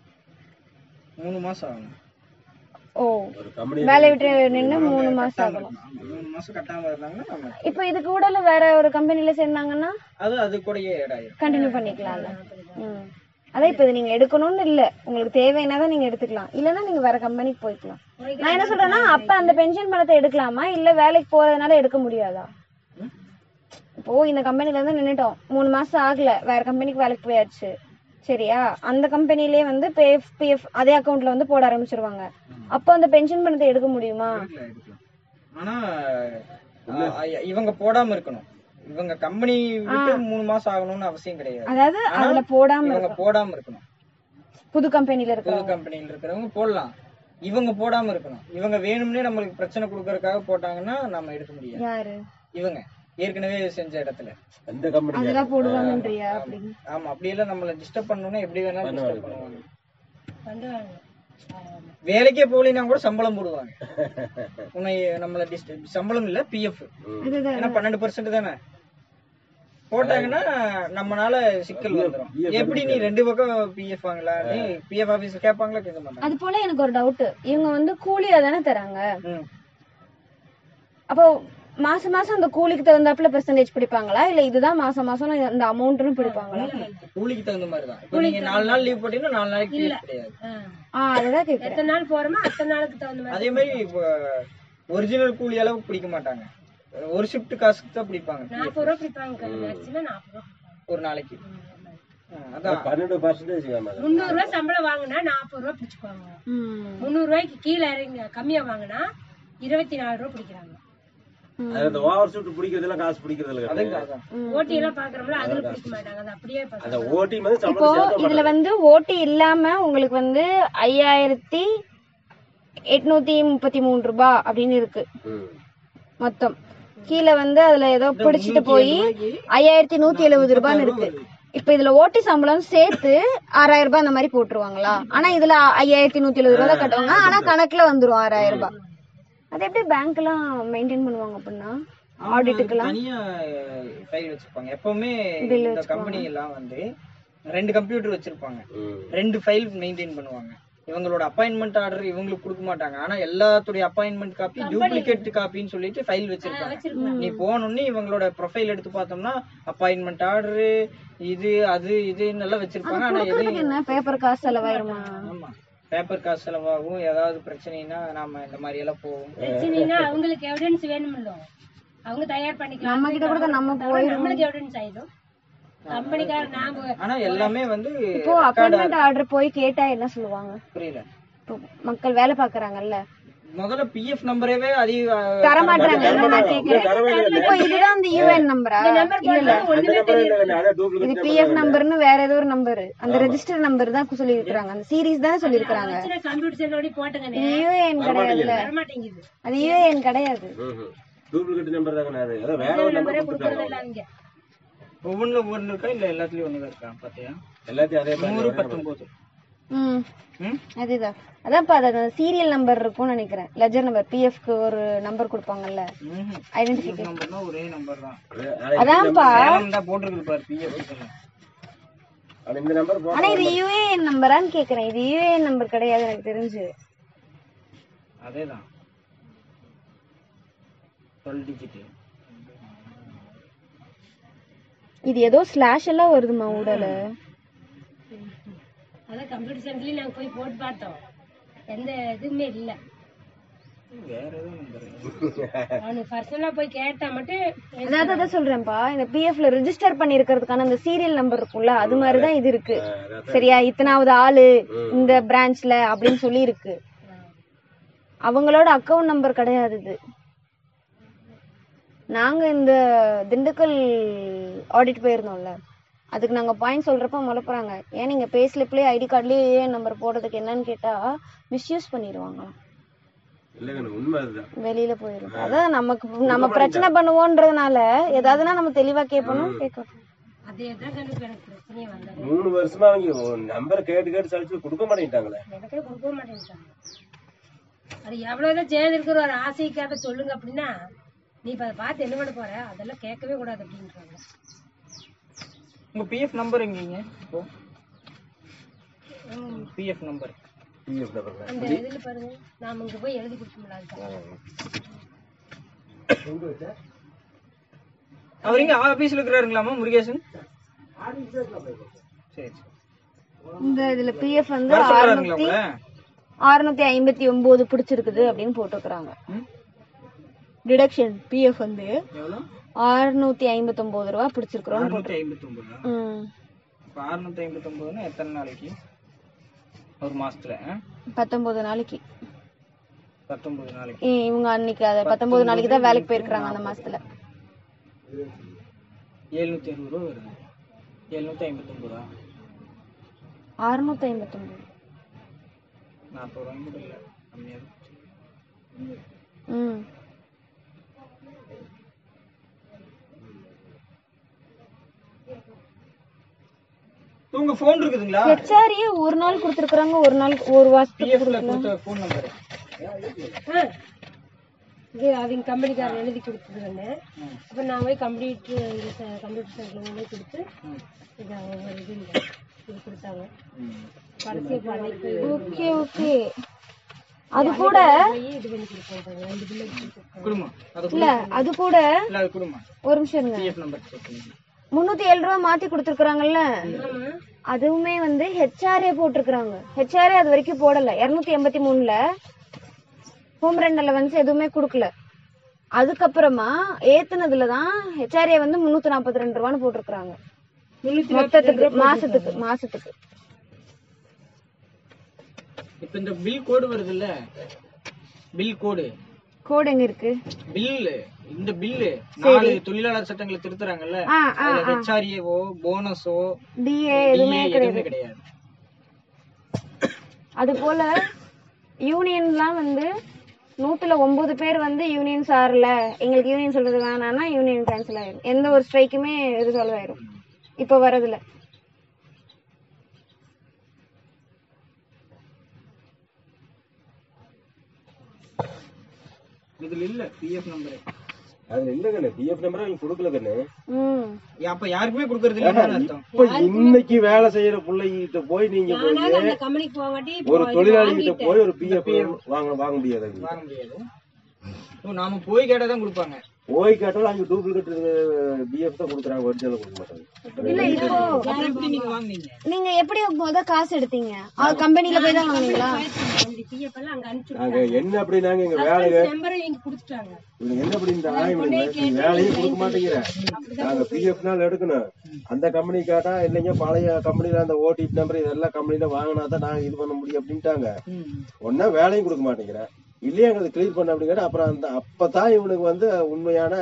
மூணு மாசம் ஆகும் ஓ ஒரு கம்பெனி வேலை விட்டு நின்னு மூணு மாசம் ஆகணும் ஆமா, மூணு மாசம் கட்டாம இருந்தாங்கன்னா நம்ம இப்போ இது கூட வேற ஒரு கம்பெனில சேர்ந்தாங்கன்னா அது அது கூடயே add ஆயிரும் கண்டினியூ பண்ணிக்கலாம்ல ம் அதான் இப்போ இது நீங்க எடுக்கணும்னு இல்ல உங்களுக்கு தேவைன்னா தான் நீங்க எடுத்துக்கலாம் இல்லைன்னா நீங்க வேற கம்பெனிக்கு போய்க்கலாம் நான் என்ன சொல்றேன்னா அப்ப அந்த பென்ஷன் பணத்தை எடுக்கலாமா இல்ல வேலைக்கு போறதுனால எடுக்க முடியாதா இப்போ இந்த கம்பெனில இருந்து நின்னுட்டோம் மூணு மாசம் ஆகல வேற கம்பெனிக்கு வேலைக்கு போயாச்சு சரியா அந்த கம்பெனிலே வந்து பிஎஃப் பிஎஃப் அதே அக்கவுண்ட்ல வந்து போட ஆரம்பிச்சிருவாங்க அப்போ அந்த பென்ஷன் பணத்தை எடுக்க முடியுமா எடுக்கலாம், எடுக்கலாம். ஆனா ஆ, இவங்க போடாம இருக்கணும் இவங்க கம்பெனி விட்டு மூணு மாசம் ஆகணும்னு அவசியம் கிடையாது அதாவது அதுல போடாம இவங்க போடாம இருக்கணும் புது கம்பெனில புது இருக்க கம்பெனில இருக்கிறவங்க போடலாம் இவங்க போடாம இருக்கணும் இவங்க வேணும்னே நம்மளுக்கு பிரச்சனை கொடுக்கறதுக்காக போட்டாங்கன்னா நம்ம எடுக்க முடியாது யாரு இவங்க ஏற்கனவே செஞ்ச இடத்துல அந்த கம்பெனி அதெல்லாம் போடுவாங்கன்றியா அப்படின்னு ஆமா அப்படியெல்லாம் நம்மள டிஸ்டர்ப் பண்ணணும்னா எப்படி வேணாலும் டிஸ்டர்ப் பண்ணுவாங்க பண்ணுவாங்க வேலைக்கே போகலைன்னா கூட சம்பளம் போடுவாங்க உன்னை நம்மள டிஸ்டர்ப் சம்பளம் இல்ல பிஎஃப் அதுதான் ஏன்னா பன்னெண்டு பர்சன்ட் தானே போட்டாங்கன்னா நம்மனால சிக்கல் வந்துரும் எப்படி நீ ரெண்டு பக்கம் பிஎஃப் வாங்கலாம் நீ பிஎஃப் ஆபீஸ் கேட்பாங்களா கேட்க மாட்டாங்க அது போல எனக்கு ஒரு டவுட் இவங்க வந்து கூலியா தானே தராங்க ம். அப்போ மாசம் மாசம் அந்த கூலிக்கு தகுந்தாப்புல பெர்சன்டேஜ் பிடிப்பாங்களா இல்ல இதுதான் மாசம் மாசம் இந்த அமௌண்ட்னு பிடிப்பாங்களா கூலிக்கு தகுந்த மாதிரி தான் இப்போ நீங்க நாலு நாள் லீவ் போட்டீங்கன்னா நாலு நாளைக்கு leave கிடையாது ஆ. ஆ அதுதான் கேக்குறேன் எத்தனை நாள் போறோமோ அத்தனை நாளுக்கு தகுந்த மாதிரி அதே மாதிரி இப்போ ஒரிஜினல் கூலி அளவுக்கு பிடிக்க மாட்டாங்க ஒரு ஷிஃப்ட் காசுக்கு தான் பிடிப்பாங்க நாற்பது ரூபா பிடிப்பாங்க மேக்சிமம் நாற்பது ரூபா ஒரு நாளைக்கு ஆ, அதான் பன்னெண்டு பர்சன்டேஜ் முந்நூறு ரூபாய் சம்பளம் வாங்கினா நாற்பது ரூபா பிடிச்சுக்குவாங்க ம். முந்நூறு ரூபாய்க்கு கீழே இறங்கி கம்மியா வாங்கினா இருபத்தி நாலு ரூபா பிடிக்கிறாங்க அந்த ஓவர் ஷூட் பிடிக்கிறதுலாம் காசு பிடிக்கிறதுல அதுக்கு கிடையாது அதான் ஓட்டி எல்லாம் பாக்குறோம்ல அதுல பிடிக்க மாட்டாங்க அது அப்படியே அந்த பாக்குறாங்க. ஓட்டி வந்து இப்போ சம்பளம் சேர்க்க இதுல வந்து ஓட்டி இல்லாம உங்களுக்கு வந்து ஐயாயிரத்தி எட்நூத்தி முப்பத்தி மூணு ரூபாய் அப்படின்னு இருக்கு ம். மொத்தம் கீழே வந்து அதுல ஏதோ பிடிச்சிட்டு போய் ஐயாயிரத்தி நூத்தி எழுபது ரூபான்னு இருக்கு இப்ப இதுல ஓட்டி சம்பளம் சேர்த்து ஆறாயிரம் ரூபாய் அந்த மாதிரி போட்டுருவாங்களா ஆனா இதுல ஐயாயிரத்தி நூத்தி எழுபது ரூபாய் தான் கட்டுவாங்க ஆனா கணக்குல வந்துரும் ஆறாயிரம் ரூபாய் அது எப்படி பேங்க் எல்லாம் மெயின்டைன் பண்ணுவாங்க அப்படின்னா ஆடிட்டுக்கெல்லாம் தனியா ஃபைல் வச்சிருப்பாங்க எப்பவுமே இந்த கம்பெனி எல்லாம் வந்து ரெண்டு கம்ப்யூட்டர் வச்சிருப்பாங்க ம். ரெண்டு ஃபைல் மெயின்டைன் பண்ணுவாங்க இவங்களோட அப்பாயின்மெண்ட் ஆர்டர் இவங்களுக்கு கொடுக்க மாட்டாங்க ஆனா எல்லாத்துடைய அப்பாயின்மெண்ட் காப்பி டூப்ளிகேட் காப்பின்னு சொல்லிட்டு ஃபைல் வச்சிருப்பாங்க நீ போனோடனே இவங்களோட ப்ரொஃபைல் எடுத்து பார்த்தோம்னா அப்பாயின்மெண்ட் ஆர்டர் இது அது இதுன்னு எல்லாம் வச்சிருப்பாங்க ஆனா எது கொடுக்கறதுக்கு என்ன பேப்பர் காசு செலவாயிருமா ஆமா பேப்பர் காசு செலவாகும் ஏதாவது பிரச்சனைனா நாம இந்த மாதிரி எல்லாம் போவோம் பிரச்சனைனா அவங்களுக்கு எவிடன்ஸ் வேணுமில்ல அவங்க தயார் பண்ணிக்கலாம் நம்ம கிட்ட கூட நம்ம தவிர நம்மளுக்கு எவிடன்ஸ் ஆயிடும் கம்பெனிக்கார நாம ஆனா எல்லாமே வந்து இப்போ அப்பாயின்மெண்ட் ஆர்டர் போய் கேட்டா என்ன சொல்லுவாங்க புரியல இப்போ மக்கள் வேலை பாக்குறாங்கல்ல முதல்ல பிஎஃப் நம்பரவே அதிக தர மாட்டாங்க நான் கேக்குறேன் தரவே இல்லை. இப்போ இதுதான் அந்த யூஎன் நம்பரா இல்ல இல்ல அந்த நம்பர் இல்லை அதான் இது டூப்ளிகேட் பிஎஃப் நம்பர்னு வேற ஏதோ ஒரு நம்பர் அந்த ரெஜிஸ்டர் நம்பர் தான் சொல்லி இருக்காங்க அந்த சீரிஸ் தானே சொல்லி இருக்காங்க கம்ப்யூட்டர் செல்லோடி போட்டுங்க யூஏஎன் கிடையாதுல்ல வரமாட்டேங்குது அது யூஏஎன் கிடையாது டூப்ளிகேட் நம்பர் தாங்க நான் ஏதோ வேற ஒரு நம்பர் கொடுத்துருக்காங்க இல்ல அவங்க ஒவ்வொன்றுல ஒவ்வொன்று இருக்கா இல்ல எல்லாத்துலயும் ஒண்ணு இருக்கா பாத்தியா எல்லாத்தையும் அதே நூறு மாதிரி பத்தொன்பது ம் ம் அதுதான் அதான்ப்பா அது சீரியல் நம்பர் இருக்கும்னு நினைக்கிறேன் லெஜர் நம்பர் பிஎஃப்க்கு ஒரு நம்பர் கொடுப்பாங்கல்ல ம்ஹும். ஐடென்டிஃபிகேஷன் நம்பர்னா ஒரே நம்பர் தான் அதான்ப்பா சேலம் தான் போட்டிருக்குது பாரு பிஎஃப் அது இந்த நம்பர் போ ஆனா இது யூஏஎன் நம்பரான்னு கேக்குறேன் இது யூஏஎன் நம்பர் கிடையாது எனக்கு தெரிஞ்சு அதேதான் டுவெல் டிஜிட் இது ஏதோ ஸ்லாஷ் எல்லாம் வருதுமா ஊடல அதான் கம்ப்யூட்டர் சென்டர்லயும் நாங்க போய் போட்டு பார்த்தோம் எந்த இதுவுமே இல்ல வேற ஏதோ நம்பர் அவனுக்கு பர்சனலா போய் கேட்டா மட்டும் அதாவது அதான் சொல்றேன்ப்பா இந்த பிஎஃப்ல ரெஜிஸ்டர் பண்ணிருக்கிறதுக்கான அந்த சீரியல் நம்பர் இருக்கும்ல அது மாதிரிதான் இது இருக்கு சரியா இத்தனாவது ஆளு இந்த பிரான்ச்ல அப்படின்னு சொல்லி இருக்கு அவங்களோட அக்கவுண்ட் நம்பர் கிடையாது இது நாங்க இந்த திண்டுக்கல் ஆடிட் போயிருந்தோம்ல அதுக்கு நாங்க பாயிண்ட் சொல்றப்ப முளப்புறாங்க ஏன் நீங்க பே ஸ்லிப்லயே ஐடி கார்டுலயே ஏன் நம்பர் போடுறதுக்கு என்னன்னு கேட்டா மிஸ்யூஸ் பண்ணிடுவாங்களாம் இல்லைங்க உண்மை அதுதான் வெளியில போயிடும் அதான் நமக்கு நம்ம பிரச்சனை பண்ணுவோன்றதுனால ஏதாவதுனா நம்ம தெளிவா கேட்பணும் கேட்கணும் அதே தான் கண்டிப்பா எனக்கு பிரச்சனையே வந்தது மூணு வருஷமா அவங்க நம்பர் கேட்டு கேட்டு சலிச்சு கொடுக்க மாட்டேங்கிட்டாங்களே எனக்கே கொடுக்க மாட்டேங்கிட்டாங்க அது எவ்வளவுதான் சேர்ந்துருக்கிற ஒரு ஆசைக்காக சொல்லுங்க அப்படின்னா நீ இப்ப அதை பார்த்து என்ன பண்ண போற அதெல்லாம் கேட்கவே கூடாது அப்படின்றாங்க உங்க பிஎஃப் நம்பர் எங்கீங்க இப்போ பிஎஃப் நம்பர் பிஎஃப் நம்பர் அந்த இதுல பாருங்க நாம இங்க போய் எழுதி கொடுக்க முடியாது அவர் இங்க ஆபீஸ்ல இருக்கிறாருங்களாமா முருகேசன் சரி சரி இந்த இதுல பிஎஃப் வந்து வர சொல்றாருங்களா அறுநூத்தி உங்களை அறுநூத்தி ஐம்பத்தி ஒன்பது பிடிச்சிருக்குது அப்படின்னு போட்டுக்கிறாங்க ம்? டிடக்ஷன் பிஎஃப் வந்து எவ்வளோ அறுநூத்தி ஐம்பத்தி ஒன்பது ரூபா பிடிச்சிருக்கிறோம் அறுநூத்தி ஐம்பத்தி ஒன்பதா ம் இப்போ அறுநூத்தி ஐம்பத்தி ஒன்பதுன்னா எத்தனை நாளைக்கு ஒரு மாசத்துல ஆ? பத்தொன்பது நாளைக்கு பத்தொன்பது நாளைக்கு இ- இவங்க அன்னைக்கு அத பத்தொன்பது நாளைக்கு தான் வேலைக்கு போயிருக்காங்க அந்த மாசத்துல எழுநூத்தி அறுபது ரூபா வருது எழுநூத்தி ஐம்பத்தி ஒன்பது ரூபா அறுநூத்தி ஐம்பத்தி ஒன்பது நாற்பது ரூபாய் கூட இல்லை கம்மியாக தான் ம் உங்க ஃபோன் இருக்குதுங்களா ஹெச்ஆரியே ஒரு நாள் கொடுத்துருக்காங்க ஒரு நாள் ஒரு வாரத்துக்கு பிஎஃப்ல கொடுத்த ஃபோன் நம்பர் இது அவங்க கம்பெனிக்காரர் எழுதி கொடுத்ததுன்னு அப்ப நான் போய் கம்ப்யூட்டர் கம்ப்யூட்டர் சென்டர்ல போய் கொடுத்து இது ஒவ்வொரு இது இந்த இது கொடுத்தாங்க கடைசி பண்ணி ஓகே ஓகே அது கூட போய் இது பண்ணி கொடுப்பாங்க ரெண்டு பிள்ளை கொடுத்துருக்காங்க குடுமா அது இல்ல அது கூட இல்ல அது குடுமா ஒரு நிமிஷம் இருங்க பிஎஃப் நம்பர் செக் பண்ணி முன்னூத்தி ஏழு ரூபா மாத்தி கொடுத்துருக்காங்கல்ல அதுவுமே வந்து ஹெச்ஆர்ஏ போட்டிருக்காங்க ஹெச்ஆர்ஏ அது வரைக்கும் போடல இருநூத்தி எண்பத்தி மூணுல ஹோம் ரெண்ட் அலவன்ஸ் எதுவுமே கொடுக்கல அதுக்கப்புறமா ஏத்துனதுல தான் ஹெச்ஆர்ஏ வந்து முன்னூத்தி நாற்பத்தி ரெண்டு ரூபான்னு போட்டிருக்காங்க மொத்தத்துக்கு மாசத்துக்கு மாசத்துக்கு இப்போ இந்த பில் கோடு வருது இல்ல பில் கோடு கோடு எங்க இருக்கு பில் இந்த பில்லு நாலு தொழிலாளர் சட்டங்களை திருத்துறாங்கல்ல ஆ ஆ அதுல ஹெச்ஆர்ஏவோ போனஸோ டிஏ எதுவுமே எதுவுமே கிடையாது அது போல யூனியன்லாம் வந்து நூத்துல ஒன்பது பேர் வந்து யூனியன் சார்ல எங்களுக்கு யூனியன் சொல்றது வேணாம்னா யூனியன் கேன்சல் ஆயிரும் எந்த ஒரு ஸ்ட்ரைக்குமே ரிசால்வ் ஆயிரும் இப்ப வரதுல இதுல இல்ல பிஎஃப் நம்பர் அதுல இல்ல கண்ணு பிஎஃப் நம்பர் அவங்க கொடுக்கல கண்ணு ம் அப்ப யாருக்குமே கொடுக்கறது இல்லைன்னு அர்த்தம் இப்ப இன்னைக்கு வேலை செய்யற பிள்ளைகிட்ட போய் நீங்க போய் நானாவது அந்த கம்பெனிக்கு போகாட்டி ஒரு தொழிலாளி கிட்ட போய் ஒரு பிஎஃப் வாங்க வாங்க முடியாது அது. வாங்க முடியாது ஓ, நாம போய் கேட்டா தான் கொடுப்பாங்க போய் கேட்டாலும் அங்க டூப்ளிகேட் பிஎஃப் தான் கொடுக்குறாங்க ஒரிஜினல் கொடுக்க மாட்டாங்க இல்ல இப்போ அப்புறம் எப்படி நீங்க வாங்குனீங்க நீங்க எப்படி முத காசு எடுத்தீங்க கம்பெனில போய் தான் வாங்குனீங்களா பிஎஃப் எல்லாம் அங்க அனுப்பிச்சு நாங்க என்ன அப்படின்னாங்க எங்க வேலையை நம்பரை இவங்க கொடுத்துட்டாங்க இவங்க என்ன அப்படின்றாங்க இவனுக்கு வேலையும் கொடுக்க மாட்டேங்கிறேன் நாங்க பிஎஃப் நாள் எடுக்கணும் அந்த கம்பெனி கேட்டா இல்லைங்க பழைய கம்பெனில அந்த ஓடிபி நம்பர் இதெல்லாம் கம்பெனில வாங்கினா தான் நாங்க இது பண்ண முடியும் அப்படின்ட்டாங்க ம். ஒன்னா வேலையும் கொடுக்க மாட்டேங்கிறேன் இல்லையா எங்களுக்கு கிளியர் பண்ண அப்படிங்கிற அப்புறம் அந்த அப்பதான் இவனுக்கு வந்து உண்மையான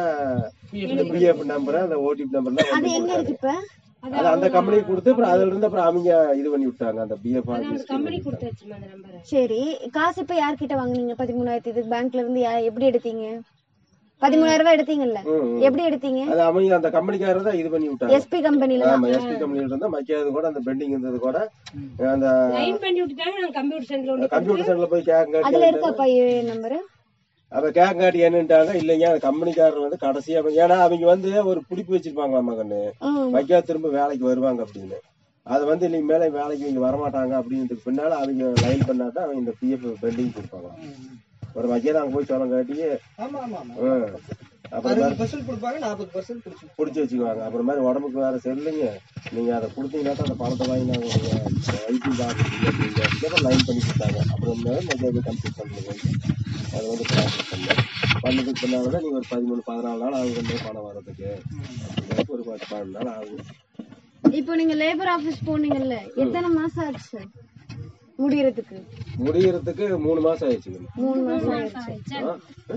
பிஎஃப் நம்பர் அந்த ஓடிபி நம்பர்லாம் அது வந்து எங்க இருக்கு இப்ப அது அந்த கம்பெனிக்கு கொடுத்து அப்புறம் அதுல இருந்து அப்புறம் அவங்க இது பண்ணி விட்டாங்க அந்த பிஎஃப் ஆஃபீஸ் கம்பெனி கொடுத்தாச்சுமா அந்த நம்பரை சரி காசு இப்ப யார்கிட்ட வாங்குனீங்க பதிமூணாயிரத்தி இதுக்கு பேங்க்ல இருந்து யா- எப்படி எடுத்தீங்க பதிமூணாயிரம் ரூபாய் எடுத்தீங்கல்ல எப்படி எடுத்தீங்க அது அவங்க அந்த கம்பெனிக்காரர் தான் இது பண்ணி விட்டாங்க எஸ்பி கம்பெனில தான் ஆமா எஸ்பி கம்பெனில இருந்தா மக்கியது கூட அந்த பெண்டிங் இருந்தது கூட அந்த லைன் பண்ணி விட்டுட்டாங்க நாங்க கம்ப்யூட்டர் சென்டர்ல ஒண்ணு கம்ப்யூட்டர் சென்டர்ல போய் கேட்க அதுல இருக்காப்பா நம்பரு அப்ப கேட்காட்டி என்னன்ட்டாங்க இல்லைங்க அந்த கம்பெனிக்காரர் வந்து கடைசியா ஏன்னா அவங்க வந்து ஒரு பிடிப்பு வச்சிருப்பாங்களாமா கண்ணு வைக்கா திரும்ப வேலைக்கு வருவாங்க அப்படின்னு அது வந்து இன்னைக்கு மேல வேலைக்கு இங்க வரமாட்டாங்க அப்படின்றதுக்கு பின்னால அவங்க லைன் பண்ணாதான் அவங்க இந்த பிஎஃப் பெண்டிங் கொடுப்பாங்க ஒரு வைக்கா அங்க போய் சொல்ல காட்டி ஆமா ஆமா ஆமா ஹம், அப்புறம் அறுபது பர்சன்ட் கொடுப்பாங்க நாற்பது பர்சன்ட் கொடுச்சு பிடிச்சி வச்சுக்குவாங்க அப்புறம் மாதிரி உடம்புக்கு வேற சரியில்லைங்க நீங்க அதை கொடுத்தீங்கன்னா தான் அந்த பணத்தை வாங்கி நாங்க வைத்தியம் பார்க்கணும் அப்படிங்க அப்புறம் லைன் பண்ணி கொடுத்தாங்க அப்புறம் மத்திய கம்ப்ளீட் பண்ணுங்க அது வந்து ப்ராசஸ் பண்ணேன் பண்ணதுக்கு பின்னால தான் நீங்க ஒரு பதிமூணு பதினாலு நாள் ஆகும் கொண்டு பணம் வர்றதுக்கு அப்படிங்கிறப்ப ஒரு பத்து பதினஞ்சு நாள் ஆகும் இப்போ நீங்க லேபர் ஆபீஸ் போனீங்கல்ல எத்தனை மாசம் ஆச்சு முடியறதுக்கு முடியறதுக்கு மூணு மாசம் ஆயிடுச்சு மூணு மாசம் ஆயிடுச்சு ஆ?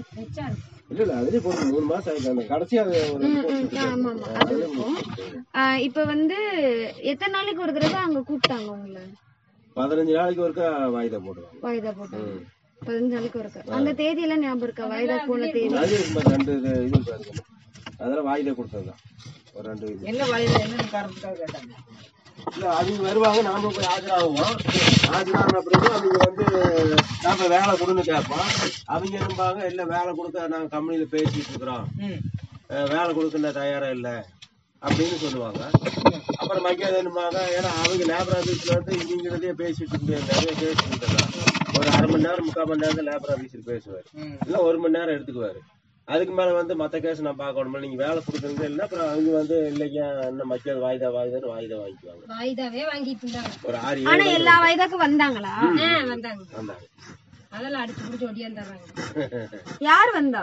இல்ல இல்ல அதுலயே போட்டு மூணு மாசம் ஆயிடுச்சு அந்த கடைசியா அது ஒரு report ஆமா ஆமா அது இருக்கும் ஆஹ் இப்ப வந்து எத்தனை நாளைக்கு ஒரு தடவை அங்க கூப்பிட்டாங்க உங்களை பதினஞ்சு நாளைக்கு ஒருக்கா வாய்தா போடுவாங்க வாய்தா போட்டாங்க பதினஞ்சு நாளைக்கு ஒருக்க அந்த தேதி எல்லாம் ஞாபகம் இருக்கா வாய்தா போன தேதி அது சும்மா ரெண்டு இது இது பாருங்க அதெல்லாம் வாய்தா கொடுத்ததுதான் ஒரு ரெண்டு இது என்ன வயதுல என்ன காரணத்துக்காக கேட்டாங்க இல்ல அவங்க வருவாங்க நாம போய் ஆஜராகுவோம் ஆஜரான பிறகு அவங்க வந்து நாம வேலை கொடுன்னு கேட்போம் அவங்க என்னம்பாங்க இல்ல வேலை கொடுக்க நாங்க கம்பெனில பேசிட்டு இருக்கிறோம் ம் அஹ் வேலை கொடுக்க தயாரா இல்ல அப்படின்னு சொல்லுவாங்க அப்புறம் மக்கியது என்னம்பாங்க ஏன்னா அவங்க லேபர் ஆபீஸ்ல வந்து இவங்கிட்டே பேசிட்டு இருக்க முடியாது நிறைய பேசிட்டு இருக்காங்க ஒரு அரை மணி நேரம் முக்கால் மணி நேரத்துல லேபர் ஆபீஸில் பேசுவார் ம். இல்ல ஒரு மணி நேரம் எடுத்துக்குவாரு அதுக்கு மேல வந்து மத்த கேஸ் நான் பார்க்கணுமா நீங்க வேலை கொடுக்குறீங்க இல்ல அப்புறம் அவங்க வந்து இல்லைங்க இன்னும் மக்கியது வாய்தா வாய்தான்னு வாய்தா வாங்கிக்குவாங்க வாய்தாவே வாங்கிட்டு இருந்தாங்க ஒரு ஆறு ஆனா ஏழு எல்லா வாய்தாக்கும் வந்தாங்களா ஆ, வந்தாங்க வந்தாங்க அதெல்லாம் அடிச்சு பிடிச்சி ஒடியாந்துறாங்க யார் வந்தா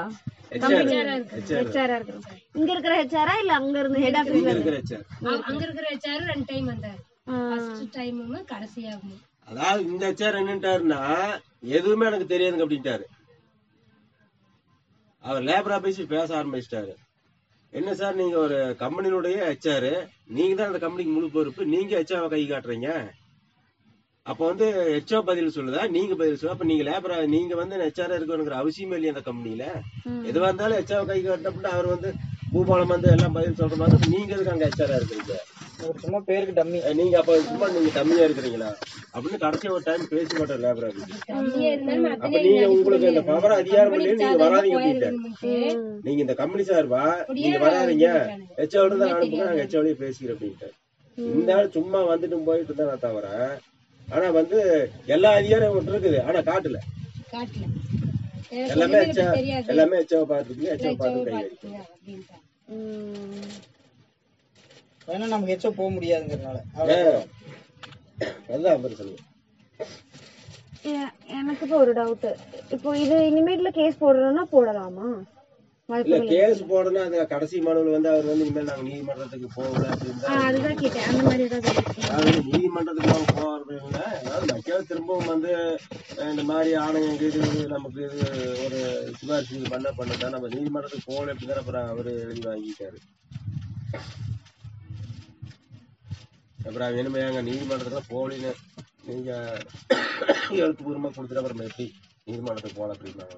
HR ஹெச்ஆரா இருக்கிறோம் இங்க இருக்கிற ஹெச்ஆரா இல்ல அங்க இருந்து ஹெட் ஆபீஸ்ல இருக்கிற HR. அங்க இருக்கிற ஹெச்ஆர் ரெண்டு டைம் வந்தாரு ஃபர்ஸ்ட் டைமும் கடைசியாகும் அதாவது இந்த ஹெச்ஆர் என்னட்டாருன்னா எதுவுமே எனக்கு தெரியாதுங்க அப்படின்ட்டாரு அவர் லேபர் ஆபீஸில் பேச ஆரம்பிச்சிட்டாரு என்ன சார் நீங்க ஒரு கம்பெனியுடைய ஹெச்ஆர் நீங்க தான் அந்த கம்பெனிக்கு முழு பொறுப்பு நீங்க ஹெச்ஆவை கை காட்டுறீங்க அப்ப வந்து ஹெச்ஓ பதில் சொல்லுதா நீங்க பதில் சொல்லுதா அப்ப நீங்க லேபர் நீங்க வந்து ஹெச்ஆர் இருக்கணுங்கிற அவசியமே இல்லையா அந்த கம்பெனில எதுவா இருந்தாலும் ஹெச்ஆவை கை காட்டினா அவர் வந்து பூபாலம் வந்து எல்லாம் பதில் சொல்ற மாதிரி அப்ப நீங்க எதுக்கு அங்க ஹெச்ஆரா இருக்கிறீங்க ஒரு சும்மா பேருக்கு டம்மி அஹ் நீங்க அப்ப சும்மா நீங்க கம்மியா இருக்கிறீங்களா அப்படின்னு கடைசியா ஒரு டைம் பேசி மாட்டார் லேபர் ஆபீஸ் கம்மியா இருந்தாலும் அப்ப நீங்க உங்களுக்கு இந்த பவர் அதிகாரம் இல்லையே நீங்க வராதீங்க அப்படின்ட்டு நீங்க இந்த கம்பெனி சார்பா நீங்க வராதீங்க ஹெச்ஓட தான் அனுப்புங்க நாங்க ஹெச்ஓடய பேசிக்கிறோம் அப்படின்ட்டு இந்த ஆள் சும்மா வந்துட்டு போயிட்டு தான் தவிர ஆனா வந்து எல்லா அதிகாரம் ஒன்று இருக்குது ஆனா காட்டுல காட்டல எல்லாமே ஹெச்ஓ தெரியாது எல்லாமே ஹெச்ஓ பாத்துருக்கு ஹெச்ஓ பார்த்து கை வைக்கும். அப்படின்ட்டு ஏன்னா நமக்கு எச்சோ போக முடியாதுங்கிறனால ஏன்? அதுதான் அம்பர் சொல்லுங்க எ- எனக்கு இப்போ ஒரு டவுட் இப்போ இது இனிமேட்ல கேஸ் போடுறோம்னா போடலாமா இல்ல வாய்ப்புகள் கேஸ் போடணும் அந்த கடைசி மனுவில் வந்து அவர் வந்து இனிமேல் நாங்க நீதிமன்றத்துக்கு போகல அப்படின்னு ஆ, அதுதான் கேட்டேன் அந்த மாதிரி ஏதாவது இருக்கா? அதாவது நீதிமன்றத்துக்கு அவங்க போறது இல்ல அதாவது மக்கள் திரும்பவும் வந்து அஹ், இந்த மாதிரி ஆணையம் இது நமக்கு இது ஒரு சிபாரிசு இது பண்ண பண்ணதான் நம்ம நீதிமன்றத்துக்கு போகல அப்படின்னு அப்புறம் அவரு எழுதி வாங்கிட்டாரு அப்புறம் அவங்க என்ன எங்க நீதிமன்றத்துல போகலின்னு நீங்க எழுத்துப்பூர்வமா கொடுத்துட்டு அப்புறம் எப்படி நீதிமன்றத்துக்கு போகல அப்படின்னாங்க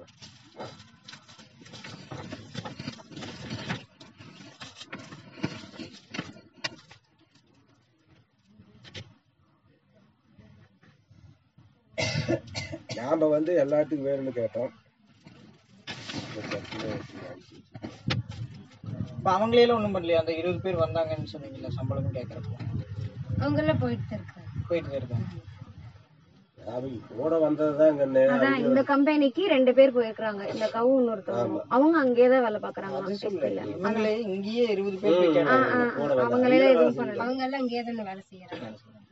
நாம வந்து எல்லாத்துக்கும் வேணும்னு கேட்டோம் இந்த பிரச்சனை வச்சு இப்ப அவங்களே ஒண்ணும் பண்ணலையா அந்த இருபது பேர் வந்தாங்கன்னு சொன்னீங்கல்ல சம்பளம் கேட்கறப்போ அவங்க எல்லாம் போயிட்டு தான் இருக்காங்க போயிட்டு தான் இருக்காங்க அவங்க கூட வந்ததுதான் கண்ணு அதான் இந்த கம்பெனிக்கு ரெண்டு பேர் போயிருக்காங்க இந்த கவு இன்னொருத்தவங்க அவங்க அங்கேயே தான் வேலை பாக்குறாங்க டெக்ஸ்டைல இவங்களே இங்கேயே இருபது பேர் போய் கேட்டாங்க கூட வந்த அவங்களே எதுவும் பண்ணல அவங்க எல்லாம் இங்கே தானே வேலை செய்யறாங்க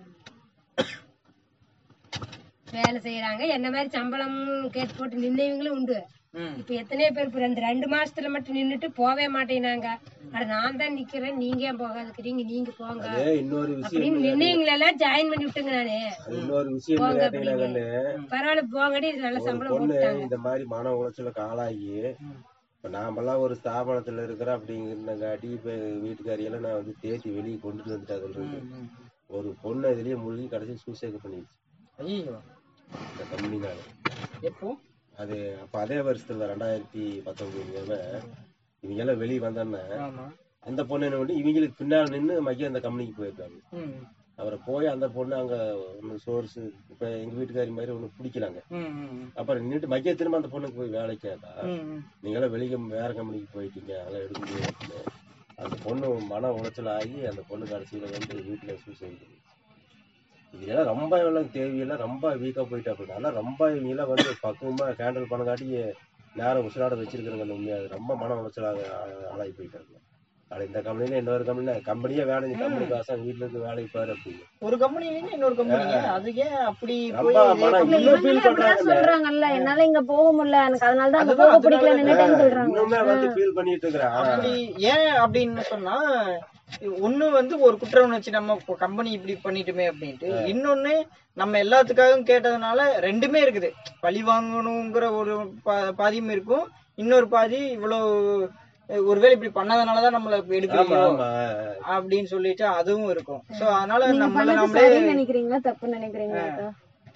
வேலை செய்யறாங்க என்ன மாதிரி சம்பளம் கேட்டு போட்டு நின்னவங்களும் உண்டு ம். இப்ப எத்தனையோ பேர் இப்ப ரெண்டு ரெண்டு மாசத்துல மட்டும் நின்னுட்டு போவே மாட்டேனாங்க அட நான் தான் நிக்கிறேன் நீங்க ஏன் போகாதுக்கிறீங்க நீங்க போங்க அதே இன்னொரு விஷயம் அப்படின்னு நின்னவங்களெல்லாம் ஜாயின் பண்ணி விட்டுங்க நானு அது இன்னொரு விஷயம் என்ன கேட்டீங்கன்னா கண்ணு பரவாயில்ல போங்கடி இது நல்ல சம்பளம் பொண்ணு போட்டாங்க இந்த மாதிரி மன உளைச்சலுக்கு ஆளாகி இப்ப நாமெல்லாம் ஒரு ஸ்தாபனத்துல இருக்கிறோம் அப்படிங்கிறங்காட்டி இப்ப வீட்டுக்காரியெல்லாம் நான் வந்து தேத்தி வெளியே கொண்டுட்டு வந்துட்டேன் சொல்றது ம். ஒரு பொண்ணு இதுலயே மூழ்கி கடைசி சூசைட் பண்ணிடுச்சு ஐயோ இந்த கம்பெனினால எப்போ அது அப்ப அதே வருஷத்துல ரெண்டாயிரத்தி பத்தொன்பதுல இவங்க எல்லாம் வெளியே வந்தோன்னே ஆமா அந்த பொண்ணு என்ன பண்ணி இவங்களுக்கு பின்னால் நின்று மைய அந்த கம்பெனிக்கு போயிருக்காங்க ம். அவரை போய் அந்த பொண்ணு அங்க ஒன்று சோர்ஸ் இப்ப எங்க வீட்டுக்காரி மாதிரி ஒண்ணு பிடிக்கலாங்க ம், ம், அப்புறம் நின்றுட்டு மைய திரும்ப அந்த பொண்ணுக்கு போய் வேலை கேட்டா ம், ம். நீங்களாம் வெளியே வேற கம்பெனிக்கு போயிட்டீங்க அதெல்லாம் எடுக்க முடியாது அந்த பொண்ணு மன உளைச்சல் ஆகி அந்த பொண்ணு கடைசியில வந்து வீட்டுல சூசைட் பண்ணி இதெல்லாம் ரொம்ப எல்லாம் தேவையெல்லாம் ரொம்ப வீக்கா போயிட்டா அப்படின்னா அதெல்லாம் ரொம்ப இவங்கெல்லாம் வந்து பக்குவமா ஹேண்டில் பண்ணங்காட்டி நேரம் உசுராட வச்சிருக்கிறவங்க உண்மையா அது ரொம்ப மன உளைச்சலாக ஆ- ஆளாகி போயிட்டாங்க ஆனா இந்த கம்பெனில இன்னொரு கம்பெனில கம்பெனியே வேலை இந்த கம்பெனி காசா வீட்டுல இருந்து வேலைக்கு பாரு அப்படின்னு ஒரு கம்பெனி இல்லைன்னா இன்னொரு கம்பெனிங்க அது ஏன் அப்படி போய் ரொம்ப இதே மன company- இன்னும் ஃபீல் அப்படிதான் பண்றாங்க சொல்றாங்கல்ல என்னால இங்க போக முடியல எனக்கு அதனாலதான் அங்க அதுதான் போக அதனால பிடிக்கல நின்னுட்டேன்னு சொல்றாங்க இன்னுமே வந்து ஃபீல் பண்ணிட்டு இருக்கிறேன் அப்படி ஏன் அப்படின்னு சொன்னா ஒண்ணு வந்து ஒரு குற்ற உணர்ச்சி நம்ம கம்பெனி இப்படி பண்ணிட்டுமே அப்படின்ட்டு இன்னொன்னு நம்ம எல்லாத்துக்காகவும் கேட்டதுனால ரெண்டுமே இருக்குது பழி வாங்கணுங்கிற ஒரு பா- பாதியும் இருக்கும் இன்னொரு பாதி இவ்வளவு அஹ், ஒருவேளை இப்படி பண்ணதுனாலதான் நம்மள இப்ப ஆமா எடுக்கிறீங்க ஆமா அப்படின்னு சொல்லிட்டு அதுவும் இருக்கும் சோ அதனால நீங்க நம்மள பண்ணது நம்மளே சரின்னு நினைக்கிறீங்களா தப்புன்னு நினைக்கிறீங்களா அக்கா?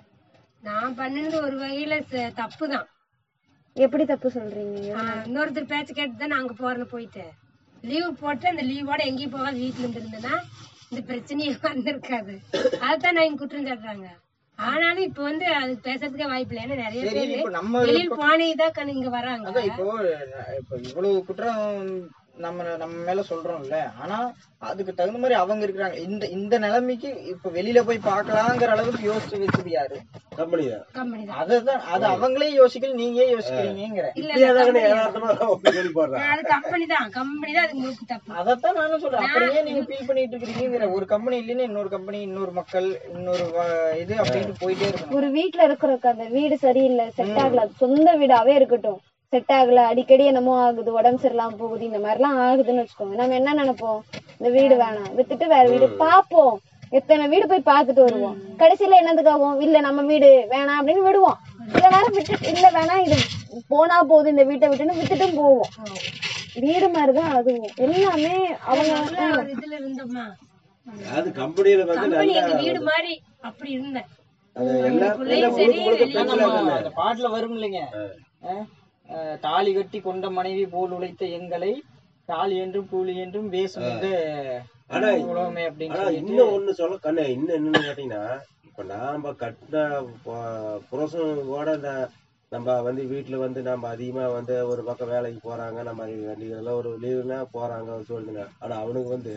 நான் பண்ணது ஒரு வகையில தப்பு தான் எப்படி தப்பு சொல்றீங்க இன்னொருத்தர் பேச்ச கேட்டு தான் அங்க போறேன்னு போயிட்டேன் லீவ் போட்டு அந்த லீவோட எங்கேயும் போகாது வீட்டுல இருந்து இருந்தேன்னா இந்த பிரச்சனையே வந்திருக்காது அதுதான் நான் இங்க குற்றம் சாட்டுறாங்க ஆனாலும் இப்ப வந்து அது பேசுறதுக்கே வாய்ப்பு இல்லை ஏன்னா நிறைய சரி பேர் இப்ப நம்ம வெளியில் போனேதான் கண்ணு இங்க வராங்க அதான் இப்போ இப்போ இவ்வளவு குற்றம் நம்ம நம்ம மேல சொல்றோம்ல ஆனா அதுக்கு தகுந்த மாதிரி அவங்க இருக்கிறாங்க இந்த இந்த நிலைமைக்கு இப்ப வெளியில போய் பார்க்கலாங்கிற அளவுக்கு யோசிச்சு வச்சது யாரு கம்பெனி தான் கம்பெனி தான் அததான் அது அவங்களே யோசிக்கல நீங்க ஏன் யோசிக்கிறீங்கிற இல்ல இப்படியாதாங்கன்னு யதார்த்தமா சொல்லி போடுறேன் அது கம்பெனி தான் கம்பெனி தான் அதுக்கு முழுக்க தப்பு அதத்தான் நானும் சொல்றேன் அப்படியே நீங்க ஃபீல் பண்ணிட்டு இருக்கிறீங்கிற ஒரு கம்பெனி இல்லைன்னா இன்னொரு கம்பெனி இன்னொரு மக்கள் இன்னொரு வ- இது அப்படின்ட்டு போயிட்டே இருக்கணும் ஒரு வீட்ல இருக்கிறக்கு அந்த வீடு சரியில்லை செட் ஆகல அது சொந்த வீடாவே இருக்கட்டும் செட் ஆகல அடிக்கடி என்னமோ ஆகுது உடம்பு சரியில்லாம போகுது இந்த மாதிரி எல்லாம் ஆகுதுன்னு வச்சுக்கோங்க நம்ம என்ன நினைப்போம் இந்த வீடு வேணாம் வித்துட்டு வேற வீடு பாப்போம் எத்தனை வீடு போய் பார்த்துட்டு வருவோம் கடைசியில என்னதுக்காகும் இல்ல நம்ம வீடு வேணாம் அப்படின்னு விடுவோம் சில நேரம் விட்டு இல்ல வேணாம் இது போனா போகுது இந்த வீட்டை விட்டுன்னு விட்டுட்டும் போவோம் வீடு மாதிரிதான் அதுவும் எல்லாமே அவங்க நல்ல ஒரு இதுல இருந்தோமா அது கம்பெனியில வந்து கம்பெனி நல்லா எங்க வீடு மாதிரி அப்படி இருந்தேன் அது எல்லா பிள்ளையும் எல்லாம் சரி, முழுக்க முழுக்க வெளியில பெண்களா தானே அந்த பாட்டுல வரும் இல்லைங்க அஹ், அஹ், தாலி கட்டி கொண்ட மனைவி போல் உழைத்த எங்களை தாலி என்றும் கூலி என்றும் பேசும் இந்த ஆனா உலகமே அப்படின்னு ஆனா சொல்லிட்டு இன்னும் ஒண்ணு சொல்ல கண்ணே இன்னும் என்னன்னு கேட்டீங்கன்னா இப்ப நாம கட்டின ப- புருஷனோட இந்த நம்ம வந்து வீட்டுல வந்து நம்ம அதிகமா வந்து ஒரு பக்கம் வேலைக்கு போறாங்க நம்ம அது வண்டிகள்லாம் ஒரு லீவுனா போறாங்க சொல்லுங்க ஆனா அவனுக்கு வந்து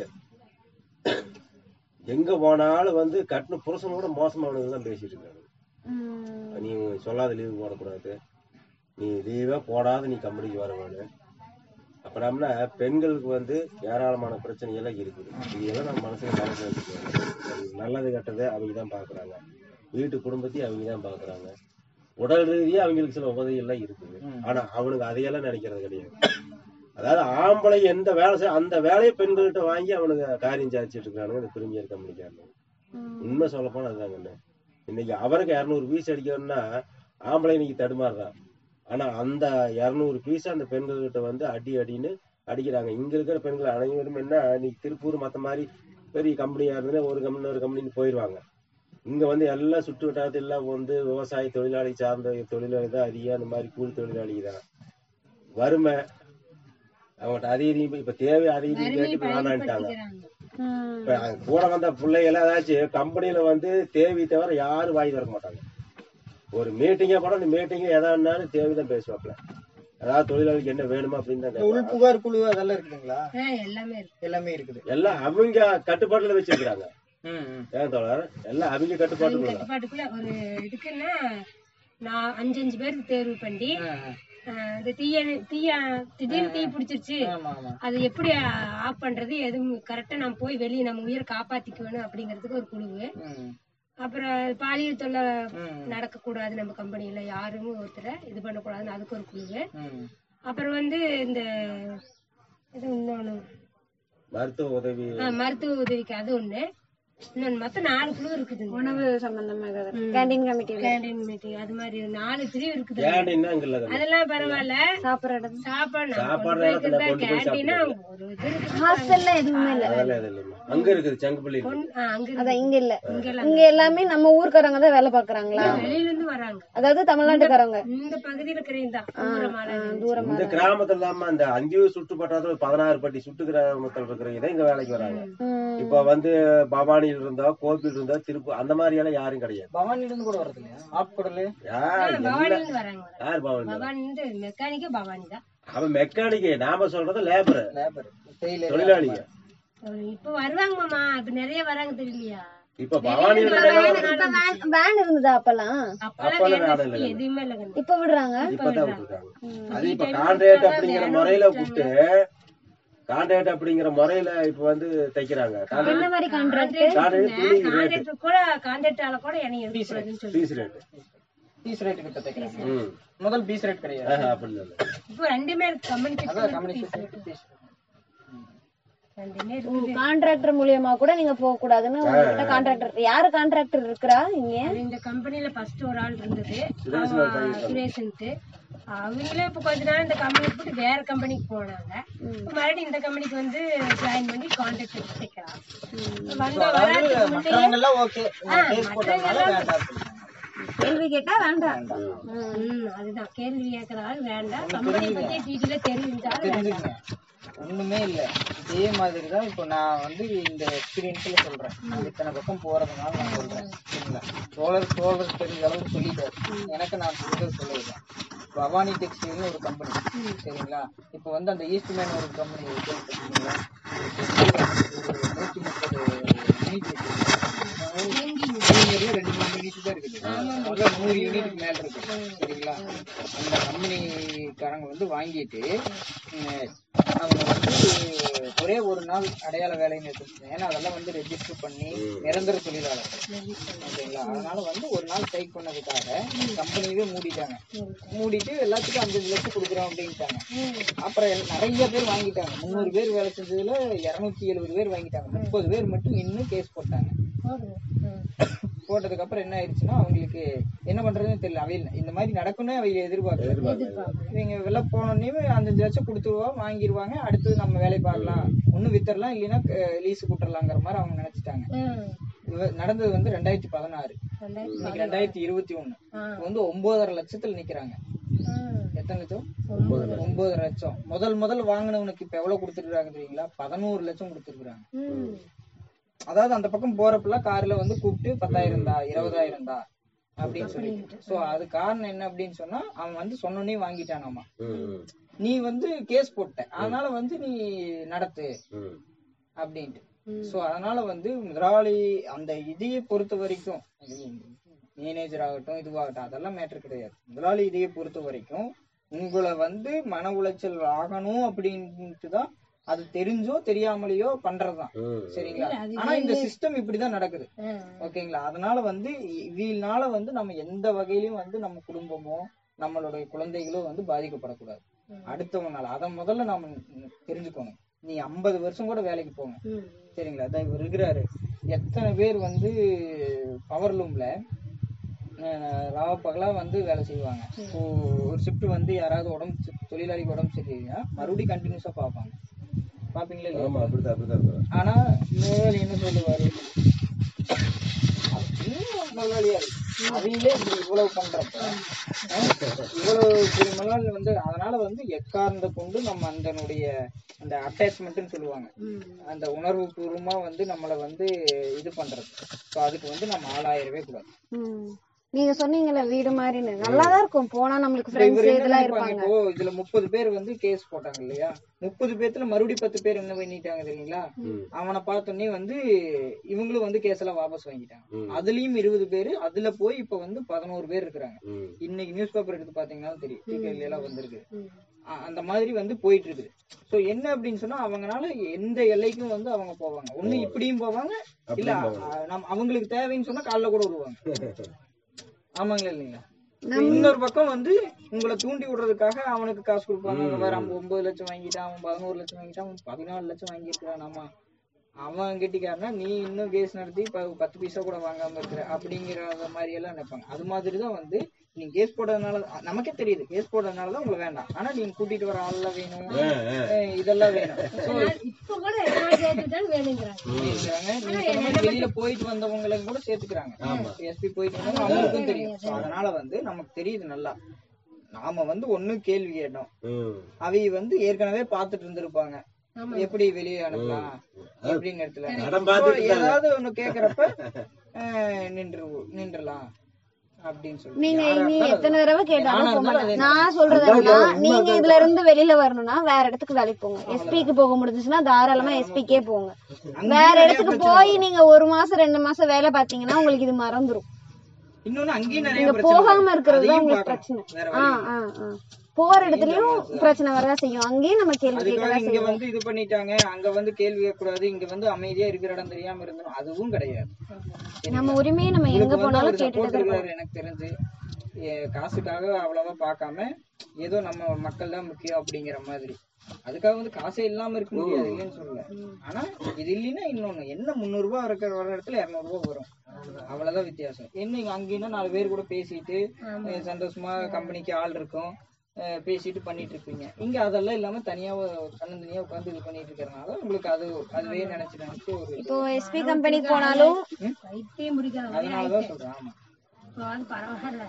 எங்க போனாலும் வந்து கட்டின புருஷனோட மோசமானவங்க தான் பேசிட்டு இருக்காங்க உம், நீ சொல்லாத லீவு போடக்கூடாது நீ லீவே போடாத நீ கம்பெனிக்கு வர வேணும் அப்புறம்னா பெண்களுக்கு வந்து ஏராளமான பிரச்சனைகள்லாம் இருக்குது இதெல்லாம் நம்ம மனசுல மனசுல வச்சுக்கணும் நல்லது கெட்டது அவங்க தான் பாக்குறாங்க வீட்டு குடும்பத்தையும் அவங்க தான் பாக்குறாங்க உடல் ரீதியா அவங்களுக்கு சில உதவிகள்லாம் இருக்குது ஆனா அவனுக்கு அதையெல்லாம் நினைக்கிறது கிடையாது அதாவது ஆம்பளை எந்த வேலை செய்ய அந்த வேலையை பெண்கள்கிட்ட வாங்கி அவனுக்கு காரியம் சாதிச்சிட்டு இருக்கானுங்க இந்த பிரிமியர் கம்பெனிக்காரங்க உண்மை சொல்ல போனா அதுதாங்க இன்னைக்கு அவருக்கு இரநூறு பீஸ் அடிக்கணும்னா ஆம்பளை இன்னைக்கு தடுமாறுறான் ஆனா அந்த இரநூறு பீஸ் அந்த பெண்கள் கிட்ட வந்து அடி அடின்னு அடிக்கிறாங்க இங்க இருக்கிற பெண்கள் அனைவரும் என்ன இன்னைக்கு திருப்பூர் மத்த மாதிரி பெரிய கம்பெனியா இருந்ததுன்னா ஒரு கம்பெனி ஒரு கம்பெனின்னு போயிடுவாங்க இங்க வந்து எல்லாம் சுற்று வட்டாரத்துல எல்லாம் வந்து விவசாய தொழிலாளி சார்ந்த தொழிலாளி தான் அதிகம் அந்த மாதிரி கூலி தொழிலாளி தான் வறுமை அவங்ககிட்ட அதிகம் இப்ப தேவை அதிகம் கேட்டு இப்ப வேணான்ட்டாங்க படிக்கிறாங்க. உம், இப்ப அங்க கூட வந்த பிள்ளைகள் ஏதாச்சும் கம்பெனில வந்து தேவி தவிர யாரும் வாய் திறக்க மாட்டாங்க ஒரு மீட்டிங்க கூட அந்த மீட்டிங் எதானாலும் தேவி தான் பேசுவாப்ல அதாவது தொழிலாளிக்கு என்ன வேணுமா அப்படின்னு தான் இந்த கேட்பாங்க. உள் புகார் குழு அதெல்லாம் இருக்குதுங்களா ஆ, எல்லாமே இருக்கு எல்லாமே இருக்குது எல்லாம் அவங்க கட்டுப்பாட்டுல வச்சிருக்காங்க ம் ம். ஏன் தோழர் எல்லாம் அவங்க அவங்க கட்டுப்பாட்டுக்குள்ள கட்டுப்பாட்டுக்குள்ள ஒரு இதுக்குன்னா நான் அஞ்சு அஞ்சு பேருக்கு தேர்வு பண்ணி ஆ, ஆ. ஆ, இந்த தீய தீய திடீர்னு தீ பிடிச்சிருச்சு ஆமா ஆமா அது எப்படி ஆஃப் பண்றது எதுவும் கரெக்டா நம்ம போய் வெளியே நம்ம உயிரை காப்பாத்திக்கணும் அப்படிங்கிறதுக்கு ஒரு குழுவு ம் அப்புறம் பாலியல் தொல்லை ம் நடக்க கூடாது நம்ம கம்பெனில யாரும் ஒருத்தரை இது பண்ணக்கூடாதுன்னு அதுக்கு ஒரு குழுவு ம் அப்புறம் வந்து இந்த இது இன்னொன்னு மருத்துவ உதவி ஆ, மருத்துவ உதவிக்கு அது ஒண்ணு இன்னொன்னு மொத்தம் நாலு குழு இருக்குது உணவு சம்பந்தமா ஏதாவது கேண்டீன் கமிட்டி கேண்டீன் மீட்டிங் அது மாதிரி நாலு பிரிவு இருக்குது கேண்டீன்னா அங்க இல்ல அதெல்லாம் பரவாயில்ல சாப்பிடுற இடம் சாப்பாடு நம்ம சாப்பாடு கொண்டு நேரத்துல போய்க்கிறதா கொண்டு போய் கேண்டீனா ஒரு இது இருக்குது ஹாஸ்டல்ல எதுவுமே இல்ல அதெல்லாம் எதுவும் இல்லைம்மா அங்க இருக்குது சங்குப்பள்ளி கொண்டு- ஆ, அங்க அதான் இருக்குது இங்க இல்ல இங்கெல்லாம் இங்க எல்லாமே நம்ம ஊர்க்காரங்க தான் வேலை பாக்குறாங்களா வெளியில இருந்து வராங்க அதாவது தமிழ்நாட்டுக்காரங்க இந்த பகுதியில இருக்கிறவங்க தான் தூரமான தூரமா இந்த கிராமத்துல இல்லாம அந்த அங்கேயும் சுற்றுப்பட்டாத பதினாறு பட்டி சுட்டு கிராமத்தில் இருக்கிறவங்க தான் இங்க வேலைக்கு வராங்க ம். இப்ப வந்து பவானியில் இருந்தோ கோபில் இருந்தோ திருப்பூர் அந்த மாதிரி எல்லாம் யாரும் கிடையாது பவானில இருந்து கூட வருது இல்லையா ஆப்குடலு யார் பவானில இருந்து வராங்க யார் பவானி பவானி இருந்து மெக்கானிக்கே பவானி தான் அவன் மெக்கானிக் நாம சொல்றது லேபர் லேபர் டெய்லர் தொழிலாளிங்க இப்ப வருவாங்க மாமா இப்ப நிறைய வராங்க தெரியலையா இப்ப பவானியில் இருக்கிறவங்க இப்ப வேன் வேன் இருந்ததா அப்பெல்லாம் அப்பெல்லாம் அப்பெல்லாம் வேலை வேலை இல்லை. எதுவுமே இல்லைங்க இப்ப விடுறாங்க இப்பதான் விட்டுருக்காங்க அது இப்ப கான்ட்ராக்ட் அப்படிங்கிற முறையில விட்டு கான்ட்ராக்ட் அப்படிங்கிற முறையில இப்ப வந்து தைக்கிறாங்க என்ன மாதிரி கான்ட்ராக்ட் கான்ட்ராக்ட் கூலி ரேட் கான்ட்ராக்ட் கூட கான்ட்ராக்ட் ஆல கூட என்னைய எடுக்கக்கூடாதுன்னு சொல்லி பீஸ் ரேட் பீஸ் ரேட் கிட்ட தைக்கிறாங்க ம் முதல் பீஸ் ரேட் கிடையாது ஆஹா, அப்படி இல்லை இப்போ ரெண்டுமே இருக்கு அதான் கம்யூனிகேஷன் கம்யூனிகேஷன் பீஸ் ரெண்டுமே இருக்கு கான்ட்ராக்டர் மூலியமா கூட நீங்க போக கூடாதுன்னு உங்ககிட்ட கான்ட்ராக்டர் யாரு கான்ட்ராக்டர் இருக்கிறா இங்க அது இந்த கம்பெனில ஃபர்ஸ்ட் ஒரு ஆள் இருந்தது அவன் சுரேஷ்ன்ட்டு அவங்களே இப்ப கொஞ்ச நாள் இந்த கம்பெனி போட்டு வேற கம்பெனிக்கு போனாங்க இப்ப மறுபடியும் இந்த கம்பெனிக்கு வந்து ஜாயின் பண்ணி கான்ட்ராக்ட் எடுத்துக்கிறான் வந்த அதாவது வராதுக்கு முன்னாடியே மற்றவங்க எல்லாம் ஓகே கேஸ் போட்டதுனால வேண்டாம் கேள்வி கேட்டா வேண்டாம் ம், அதுதான் கேள்வி கேட்கறாரு வேண்டாம் கம்பெனி பத்தி டீட்டெயிலா தெரிஞ்சாலும் தெரிஞ்சுக்கங்க ஒண்ணுமே இல்ல இதே மாதிரி தான் இப்போ நான் வந்து இந்த எக்ஸ்பீரியன்ஸ்ல சொல்றேன் நான் இத்தனை பக்கம் போறதுனால நான் சொல்றேன் சரிங்களா சோழர் சோழர் தெரிஞ்ச அளவுக்கு சொல்லிட்டாரு எனக்கு நான் சொல்றது சொல்லிடுறேன் பவானி டெக்ஸ்டைல்னு ஒரு கம்பெனி சரிங்களா இப்போ வந்து அந்த ஈஸ்ட் மேன் ஒரு கம்பெனி கேள்விப்பட்டிருக்கீங்களா ஒரு நூத்தி முப்பது யூனிட் இருக்கு ரெண்டு மூணு யூனிட் தான் இருக்குது அதான் நூறு யூனிட்டுக்கு மேல இருக்கு சரிங்களா அந்த கம்பெனிக்காரங்க வந்து வாங்கிட்டு உம், அவங்க வந்து ஒரே ஒரு நாள் அடையாள வேலை நிறுத்தம் ஏன்னா அதெல்லாம் வந்து ரெஜிஸ்டர் பண்ணி நிரந்தர தொழிலாளர் ஓகேங்களா அதனால வந்து ஒரு நாள் ஸ்ட்ரைக் பண்ணதுக்காக கம்பெனியவே மூடிட்டாங்க மூடிட்டு எல்லாத்துக்கும் அஞ்சு லட்சம் கொடுக்குறோம் அப்படின்ட்டாங்க அப்புறம் எல்~ நிறைய பேர் வாங்கிட்டாங்க முந்நூறு பேர் வேலை செஞ்சதுல இருநூத்தி எழுபது பேர் வாங்கிட்டாங்க முப்பது பேர் மட்டும் இன்னும் கேஸ் போட்டாங்க போட்டதுக்கு அப்புறம் என்ன ஆயிடுச்சுன்னா அவங்களுக்கு என்ன பண்றதுன்னு தெரியல அவையில் இந்த மாதிரி நடக்கும்னு அவங்க எதிர்பார்க்கல இவங்க வெளில போனோடனே அஞ்சஞ்சு லட்சம் கொடுத்துருவோம் வாங்கிடுவாங்க அடுத்தது நம்ம வேலையை பார்க்கலாம் ஒண்ணு வித்தரலாம் இல்லைன்னா லீஸ் கூட்டலாங்கிற மாதிரி அவங்க நினைச்சிட்டாங்க இது நடந்தது வந்து ரெண்டாயிரத்தி பதினாறு இன்னைக்கு ரெண்டாயிரத்தி இருபத்தி ஒண்ணு இப்போ வந்து ஒன்பதரை லட்சத்துல நிக்கிறாங்க எத்தனை லட்சம் ஒன்பதரை லட்சம் முதல் முதல் வாங்கினவனுக்கு இப்ப எவ்வளவு கொடுத்துருக்காங்க தெரியுங்களா பதினோரு லட்சம் கொடுத்துருக்காங்க அதாவது அந்த பக்கம் போறப்பெல்லாம் கார்ல வந்து கூப்பிட்டு பத்தாயிரம் தா இருபதாயிரம் தா அப்படின்னு சொல்லிட்டு சோ அது காரணம் என்ன அப்படின்னு சொன்னா அவன் வந்து சொன்னோன்னே வாங்கிட்டானாமா ம், நீ வந்து கேஸ் போட்ட அதனால வந்து நீ நடத்து ம், அப்படின்ட்டு சோ அதனால வந்து முதலாளி அந்த இதையை பொறுத்த வரைக்கும் மேனேஜர் ஆகட்டும் இதுவாகட்டும் அதெல்லாம் மேட்டர் கிடையாது முதலாளி இதையை பொறுத்த வரைக்கும் உங்களை வந்து மன உளைச்சல் ஆகணும் அப்படின்ட்டு தான் அது தெரிஞ்சோ தெரியாமலேயோ பண்றதுதான் ம். சரிங்களா ஆனா இந்த சிஸ்டம் இப்படிதான் நடக்குது ஓகேங்களா அதனால வந்து இவனால வந்து நம்ம எந்த வகையிலயும் வந்து நம்ம குடும்பமோ நம்மளுடைய குழந்தைகளோ வந்து பாதிக்கப்படக்கூடாது அடுத்தவனால அத முதல்ல நாம தெரிஞ்சுக்கணும் நீ ஐம்பது வருஷம் கூட வேலைக்கு போங்க சரிங்களா அதான் இவர் இருக்கிறாரு எத்தனை பேர் வந்து பவர் லூம்ல ராவ பகலா வந்து வேலை செய்வாங்க இப்போ ஒரு ஷிஃப்ட் வந்து யாராவது உடம்பு சி- தொழிலாளிக்கு உடம்பு சரியில்லைன்னா மறுபடியும் கண்டினியூஸா பார்ப்பாங்க பாப்பீங்களா இல்லையா ஆமா அப்படிதான் அப்படிதான் இருக்கும். ஆனா முதலாளி என்ன சொல்லுவாரு இன்னும் முதலாளியா இருக்கு. அவங்களே இப்படி இவ்வளவு பண்றப்ப அஹ், இவ்வளவு பெரிய முதலாளி வந்து அதனால வந்து எக்கார்ந்த கொண்டு நம்ம அதனுடைய அந்த அட்டாச்மெண்ட்னு சொல்லுவாங்க அந்த உணர்வு பூர்வமா வந்து நம்மள வந்து இது பண்றது ஸோ அதுக்கு வந்து நம்ம ஆளாயிரவே கூடாது ம். நீங்க சொன்னீங்கல்ல வீடு மாதிரின்னு நல்லாதான் இருக்கும் போனா நம்மளுக்கு இப்ப இவர் ஃப்ரெண்ட்ஸ் என்ன இதெல்லாம் நினைப்பாங்க இருப்பாங்க இப்போ இதுல முப்பது பேர் வந்து கேஸ் போட்டாங்க இல்லையா முப்பது பேர்த்துல மறுபடியும் பத்து பேர் என்ன பண்ணிட்டாங்க தெரியுங்களா அவனை பார்த்தோன்னே வந்து இவங்களும் வந்து கேஸ் எல்லாம் வாபஸ் வாங்கிட்டாங்க அதுலயும் இருபது பேர் அதுல போய் இப்ப வந்து பதினோரு பேர் இருக்கிறாங்க இன்னைக்கு நியூஸ் பேப்பர் எடுத்து பாத்தீங்கன்னா தெரியும் டிவில எல்லாம் வந்திருக்கு அ- அந்த மாதிரி வந்து போயிட்டு இருக்குது சோ என்ன அப்படின்னு சொன்னா அவங்கனால எந்த எல்லைக்கும் வந்து அவங்க போவாங்க ஒண்ணு இப்படியும் போவாங்க இல்ல அ- நம்ம அவங்களுக்கு தேவைன்னு சொன்னா காலைல கூட விடுவாங்க ஆமாங்களா இல்லைங்களா இப்ப இன்னொரு பக்கம் வந்து உங்களை தூண்டி விடுறதுக்காக அவனுக்கு காசு கொடுப்பாங்க அவன் வேற அவன் ஒன்பது லட்சம் வாங்கிட்டான் அவன் பதினோரு லட்சம் வாங்கிட்டான் அவன் பதினாலு லட்சம் வாங்கியிருக்கிறான் ஆமா அவன் கெட்டிக்காரனா நீ இன்னும் கேஸ் நடத்தி ப- பத்து பைசா கூட வாங்காம இருக்கிற அப்படிங்கிற மாதிரி எல்லாம் நினைப்பாங்க அது மாதிரிதான் வந்து நீங்க கேஸ் போடுறதுனால நமக்கே தெரியுது கேஸ் போடுறதுனாலதான் உங்களுக்கு வேண்டாம் ஆனா நீங்க கூட்டிட்டு வர ஆள்லாம் வேணும் அஹ் இதெல்லாம் வேணும் So, இப்ப கூட எத்தனை சேர்த்துதான் வேணுங்கிறாங்க இருக்கிறாங்க. நீங்க சொன்ன மாதிரி வெளியில போயிட்டு வந்தவங்களையும் கூட சேர்த்துக்கிறாங்க எஸ்பி போயிட்டு வந்தவங்க அவங்களுக்கும் தெரியும் So, அதனால வந்து நமக்கு தெரியுது நல்லா நாம வந்து ஒண்ணு கேள்வி கேட்டோம் அவை வந்து ஏற்கனவே பாத்துட்டு இருந்திருப்பாங்க எப்படி வெளியே அனுப்பலாம் எப்படின்னு இடத்துல படம் So, பார்த்துட்டு ஏதாவது ஒண்ணு கேக்குறப்ப அஹ், நின்று நின்றுலாம் அப்படின்னு சொல்லி நீங்க யாரா நீ இருந்தாலும் எத்தனை தடவை நானா கேட்டாலும் போக இருந்தாலும் மாட்டேன் அதே நான் சொல்றது என்னன்னா நீங்க இதுல இருந்து வெளியில வரணும்னா வேற இடத்துக்கு வேலைக்கு போங்க எஸ்பிக்கு போக முடிஞ்சுச்சுன்னா தாராளமா எஸ்பிக்கே போங்க வேற இடத்துக்கு போய் நீங்க ஒரு மாசம் ரெண்டு மாசம் வேலை பாத்தீங்கன்னா உங்களுக்கு இது மறந்துரும் இன்னொன்னு அங்கேயும் நிறைய நீங்க பிரச்சனை போகாம வருது. இருக்கிறது தான் அதையும் உங்களுக்கு பார்க்கணும். பிரச்சனை வேற ஆ வழி இல்ல. ஆ ஆ போற இடத்துலயும் பிரச்சனை வரதான் செய்யும் அங்கேயும் நம்ம கேள்வி அதுக்காக கேட்கதான் இங்க செய்வோம் வந்து இது பண்ணிட்டாங்க அங்க வந்து கேள்வி கேட்கக்கூடாது இங்க வந்து அமைதியா இருக்கிற இடம் தெரியாம இருந்தோம் அதுவும் கிடையாது நம்ம உரிமையை நம்ம எங்க உங்களுக்கு வந்து போனாலும் அவர் கேட்டுட்டு support தான் இருக்கணும். இருக்காரு எனக்கு தெரிஞ்சு ஏ, காசுக்காக அவ்வளவா பார்க்காம ஏதோ நம்ம மக்கள் தான் முக்கியம் அப்படிங்கிற மாதிரி அதுக்காக வந்து காசே இல்லாம இருக்க முடியாது இல்லைன்னு சொல்லல ஆனா இது இல்லைன்னா இன்னொன்னு என்ன முந்நூறு ரூபாய் இருக்கிற வர இடத்துல இருநூறு ரூபாய் வரும் அவ்வளவுதான் வித்தியாசம் என்ன இங்க அங்கேன்னா நாலு பேர் கூட பேசிட்டு அஹ், சந்தோஷமா கம்பெனிக்கு ஆள் இருக்கும் அஹ், பேசிட்டு பண்ணிட்டு இருப்பீங்க இங்க அதெல்லாம் இல்லாம தனியா தனியா உட்காந்து இது பண்ணிட்டு இருக்கறனால உங்களுக்கு அது அதுவே நினைச்சு நினைச்சு ஒரு இப்போ எஸ்பி கம்பெனிக்கு போனாலும் வைத்தியம் முடிக்காத மாதிரி அதனாலதான் சொல்றேன் ஆமா இப்போ அது பரவாயில்ல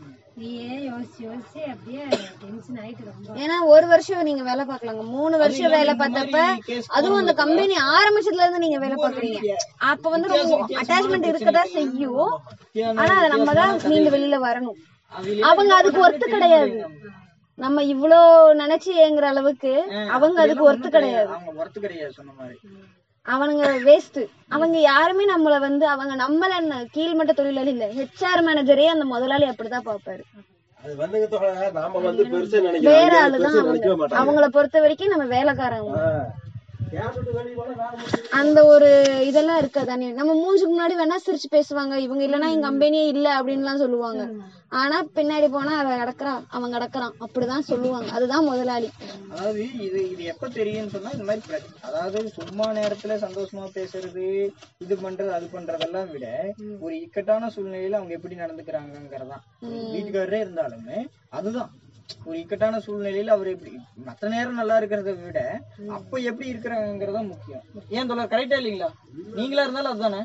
நீயே யோசிச்சு யோசிச்சு அப்படியே டென்ஷன் ஆயிட்டு ரொம்ப ஏன்னா ஒரு வருஷம் நீங்க வேலை பார்க்கலாங்க மூணு வருஷம் வேலை பார்த்தப்ப அதுவும் அந்த கம்பெனி ஆரம்பிச்சதுல இருந்து நீங்க வேலை பாக்குறீங்க அப்ப வந்து ரொம்ப அட்டாச்மெண்ட் இருக்கதா செய்யும் ஆனா அதை நம்ம தான் மீண்டு வெளியில வரணும் அவங்க அதுக்கு ஒர்த்து கிடையாது நம்ம இவ்ளோ நினைச்சு ஏங்குற அளவுக்கு அவங்க அதுக்கு ஒர்த்து கிடையாது அவங்க ஒர்த்து கிடையாது சொன்ன மாதிரி அவனுங்க வேஸ்ட் அவங்க யாருமே நம்மள வந்து அவங்க நம்மள என்ன கீழ்மட்ட தொழிலாளி இல்ல ஹெச்ஆர் மேனேஜரே அந்த முதலாளி அப்படிதான் பாப்பாரு அது வந்துங்க தோழா, நாம வந்து பெருசா நினைக்கிறோம் வேற அவங்க ஆளுதான் பெருசா நினைக்கவே அவங்க மாட்டாங்க அவங்கள பொறுத்த வரைக்கும் நம்ம வேலைக்காரங்க ஆ. கேஸ் விட்டு வெளிய போனா வேலை முடிஞ்சுது. அந்த ஒரு இதெல்லாம் இருக்காதானே நம்ம மூஞ்சுக்கு முன்னாடி வேணா சிரிச்சு பேசுவாங்க இவங்க இல்லனா எங்க கம்பெனியே இல்ல அப்படின்லாம் சொல்லுவாங்க ஆனா பின்னாடி போனா அவன் கிடக்குறான் அவன் கிடக்குறான் அப்படிதான் சொல்லுவாங்க அதுதான் முதலாளி அதாவது இது இது எப்ப தெரியும்னு சொன்னா இந்த மாதிரி பிரச்சனை அதாவது சும்மா நேரத்துல சந்தோஷமா பேசுறது இது பண்றது அது பண்றதெல்லாம் விட ஒரு இக்கட்டான சூழ்நிலையில அவங்க எப்படி நடந்துக்கிறாங்கிறதான் வீட்டுக்காரரே இருந்தாலுமே அதுதான் ஒரு இக்கட்டான சூழ்நிலையில அவர் எப்படி மத்த நேரம் நல்லா இருக்கிறத விட அப்ப எப்படி இருக்கிறாங்கிறதா முக்கியம் ஏன் சொல்ல கரெக்டா இல்லைங்களா நீங்களா இருந்தாலும் அதுதானே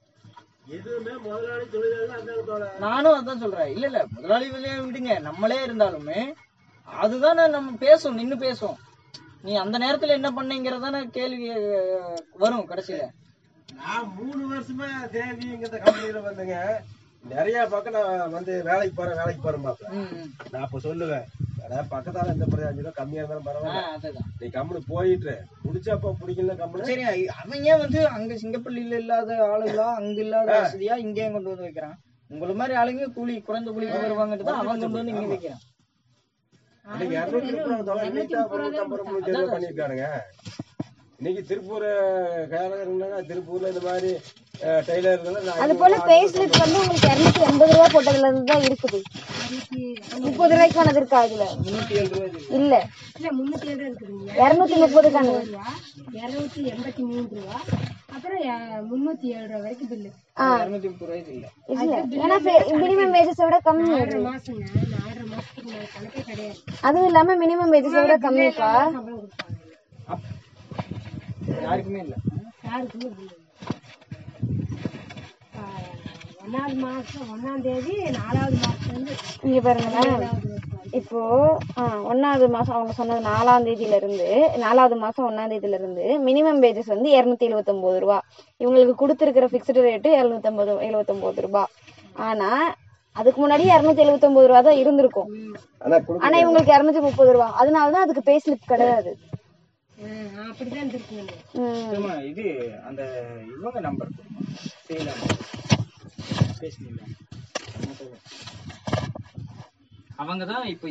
எதுவுமே முதலாளி தொழிலாளி அந்த தோழா. நானும் அதான் சொல்றேன் இல்ல இல்ல முதலாளி வெளியே விடுங்க நம்மளே இருந்தாலுமே அதுதானே நம்ம பேசும் நின்னு பேசும் நீ அந்த நேரத்துல என்ன பண்ணீங்கிறதான கேள்வி அஹ், வரும் கடைசியில நான் மூணு வருஷமா தேவிங்கிற கம்பெனில வந்துங்க நிறைய பக்கம் நான் வந்து வேலைக்கு போறேன் வேலைக்கு போறேன் பாப்பேன் ம், ம். நான் அப்ப சொல்லுவேன் அட பக்கத்தால எந்த பிரச்சனை அஞ்சு ரூபா கம்மியா இருந்தாலும் ஆ, பரவாயில்ல அதுதான் நீ கம்பெனி போயிட்டு முடிச்சப்ப பிடிக்கல கம்பெனி சரி அவங்க வந்து அங்க சிங்கப்பள்ளியில இல்லாத ஆளுங்களா அங்க இல்லாத வசதியா இங்கே கொண்டு வந்து வைக்கிறான் உங்கள மாதிரி ஆளுங்க கூலி குறைந்த கூலிக்கு வருவாங்கட்டு தான் அவன் கொண்டு வந்து இங்க வைக்கிறான் இன்னைக்கு இருநூத்தி முப்பது ரூபா தோழா, நீட்டா முன்னூத்தி ஐம்பது ரூபா முன்னூத்தி இருபது பண்ணிருக்கானுங்க இன்னைக்கு திருப்பூர் கேரளா திருப்பூர்ல இந்த மாதிரி டெய்லர் அது போல பே ஸ்லிப் வந்து உங்களுக்கு இருநூத்தி எண்பது ரூபா போட்டதுல இருந்து தான் இருக்குது முப்பது ரூபாய்க்கானது இருக்கா இதுல முன்னூத்தி ஏழு ரூபாய் இது. இல்ல இல்ல முன்னூத்தி ஏழு இருக்குதுங்க இருநூத்தி முப்பதுக்கானது ரூபா இருநூத்தி எண்பத்தி மூணு ரூபா அப்புறம் அஹ், முன்னூத்தி ஏழு ரூபா வரைக்கும் பில்லு இருநூத்தி முப்பது ரூபாய் இது இல்ல இல்ல ஏன்னா மினிமம் வேஜஸ் விட கம்மி ஆறரை மாசங்க இந்த ஆறரை மாசத்துக்கு மேல கணக்கே கிடையாது அதுவும் இல்லாம மினிமம் வேஜஸ் விட கம்மிப்பா சம்பளம் கொடுப்பாங்க அப்- யாருக்குமே இல்ல யாருக்குமே bill இல்லை. ஆஹ், ஒண்ணாவது மாசம் ஒண்ணாம் தேதி நாலாவது மாசம் வந்து இங்க பாருங்களேன் இப்போ ஆ, ஒண்ணாவது மாசம் அவங்க சொன்னது நாலாம் தேதியில இருந்து நாலாவது மாசம் ஒண்ணாம் தேதியில இருந்து மினிமம் வேஜஸ் வந்து இருநூத்தி எழுபத்தொன்பது ரூபா இவங்களுக்கு கொடுத்திருக்கிற பிக்ஸ்டு ரேட்டு எழுநூத்தம்பது எழுபத்தொன்பது ரூபாய் ஆனா அதுக்கு முன்னாடி இருநூத்தி எழுபத்தி ஒன்பது ரூபா தான் இருந்திருக்கும் ஆனா கொடுக்க ஆனா இவங்களுக்கு இருநூத்தி முப்பது ரூபா அதனாலதான் அதுக்கு பே ஸ்லிப் கிடையாது ம், அப்படிதான் இருந்திருக்குங்க ம். சும்மா இது அந்த இவங்க நம்பர் பேசுனீங்களா அவங்க தான் இப்போ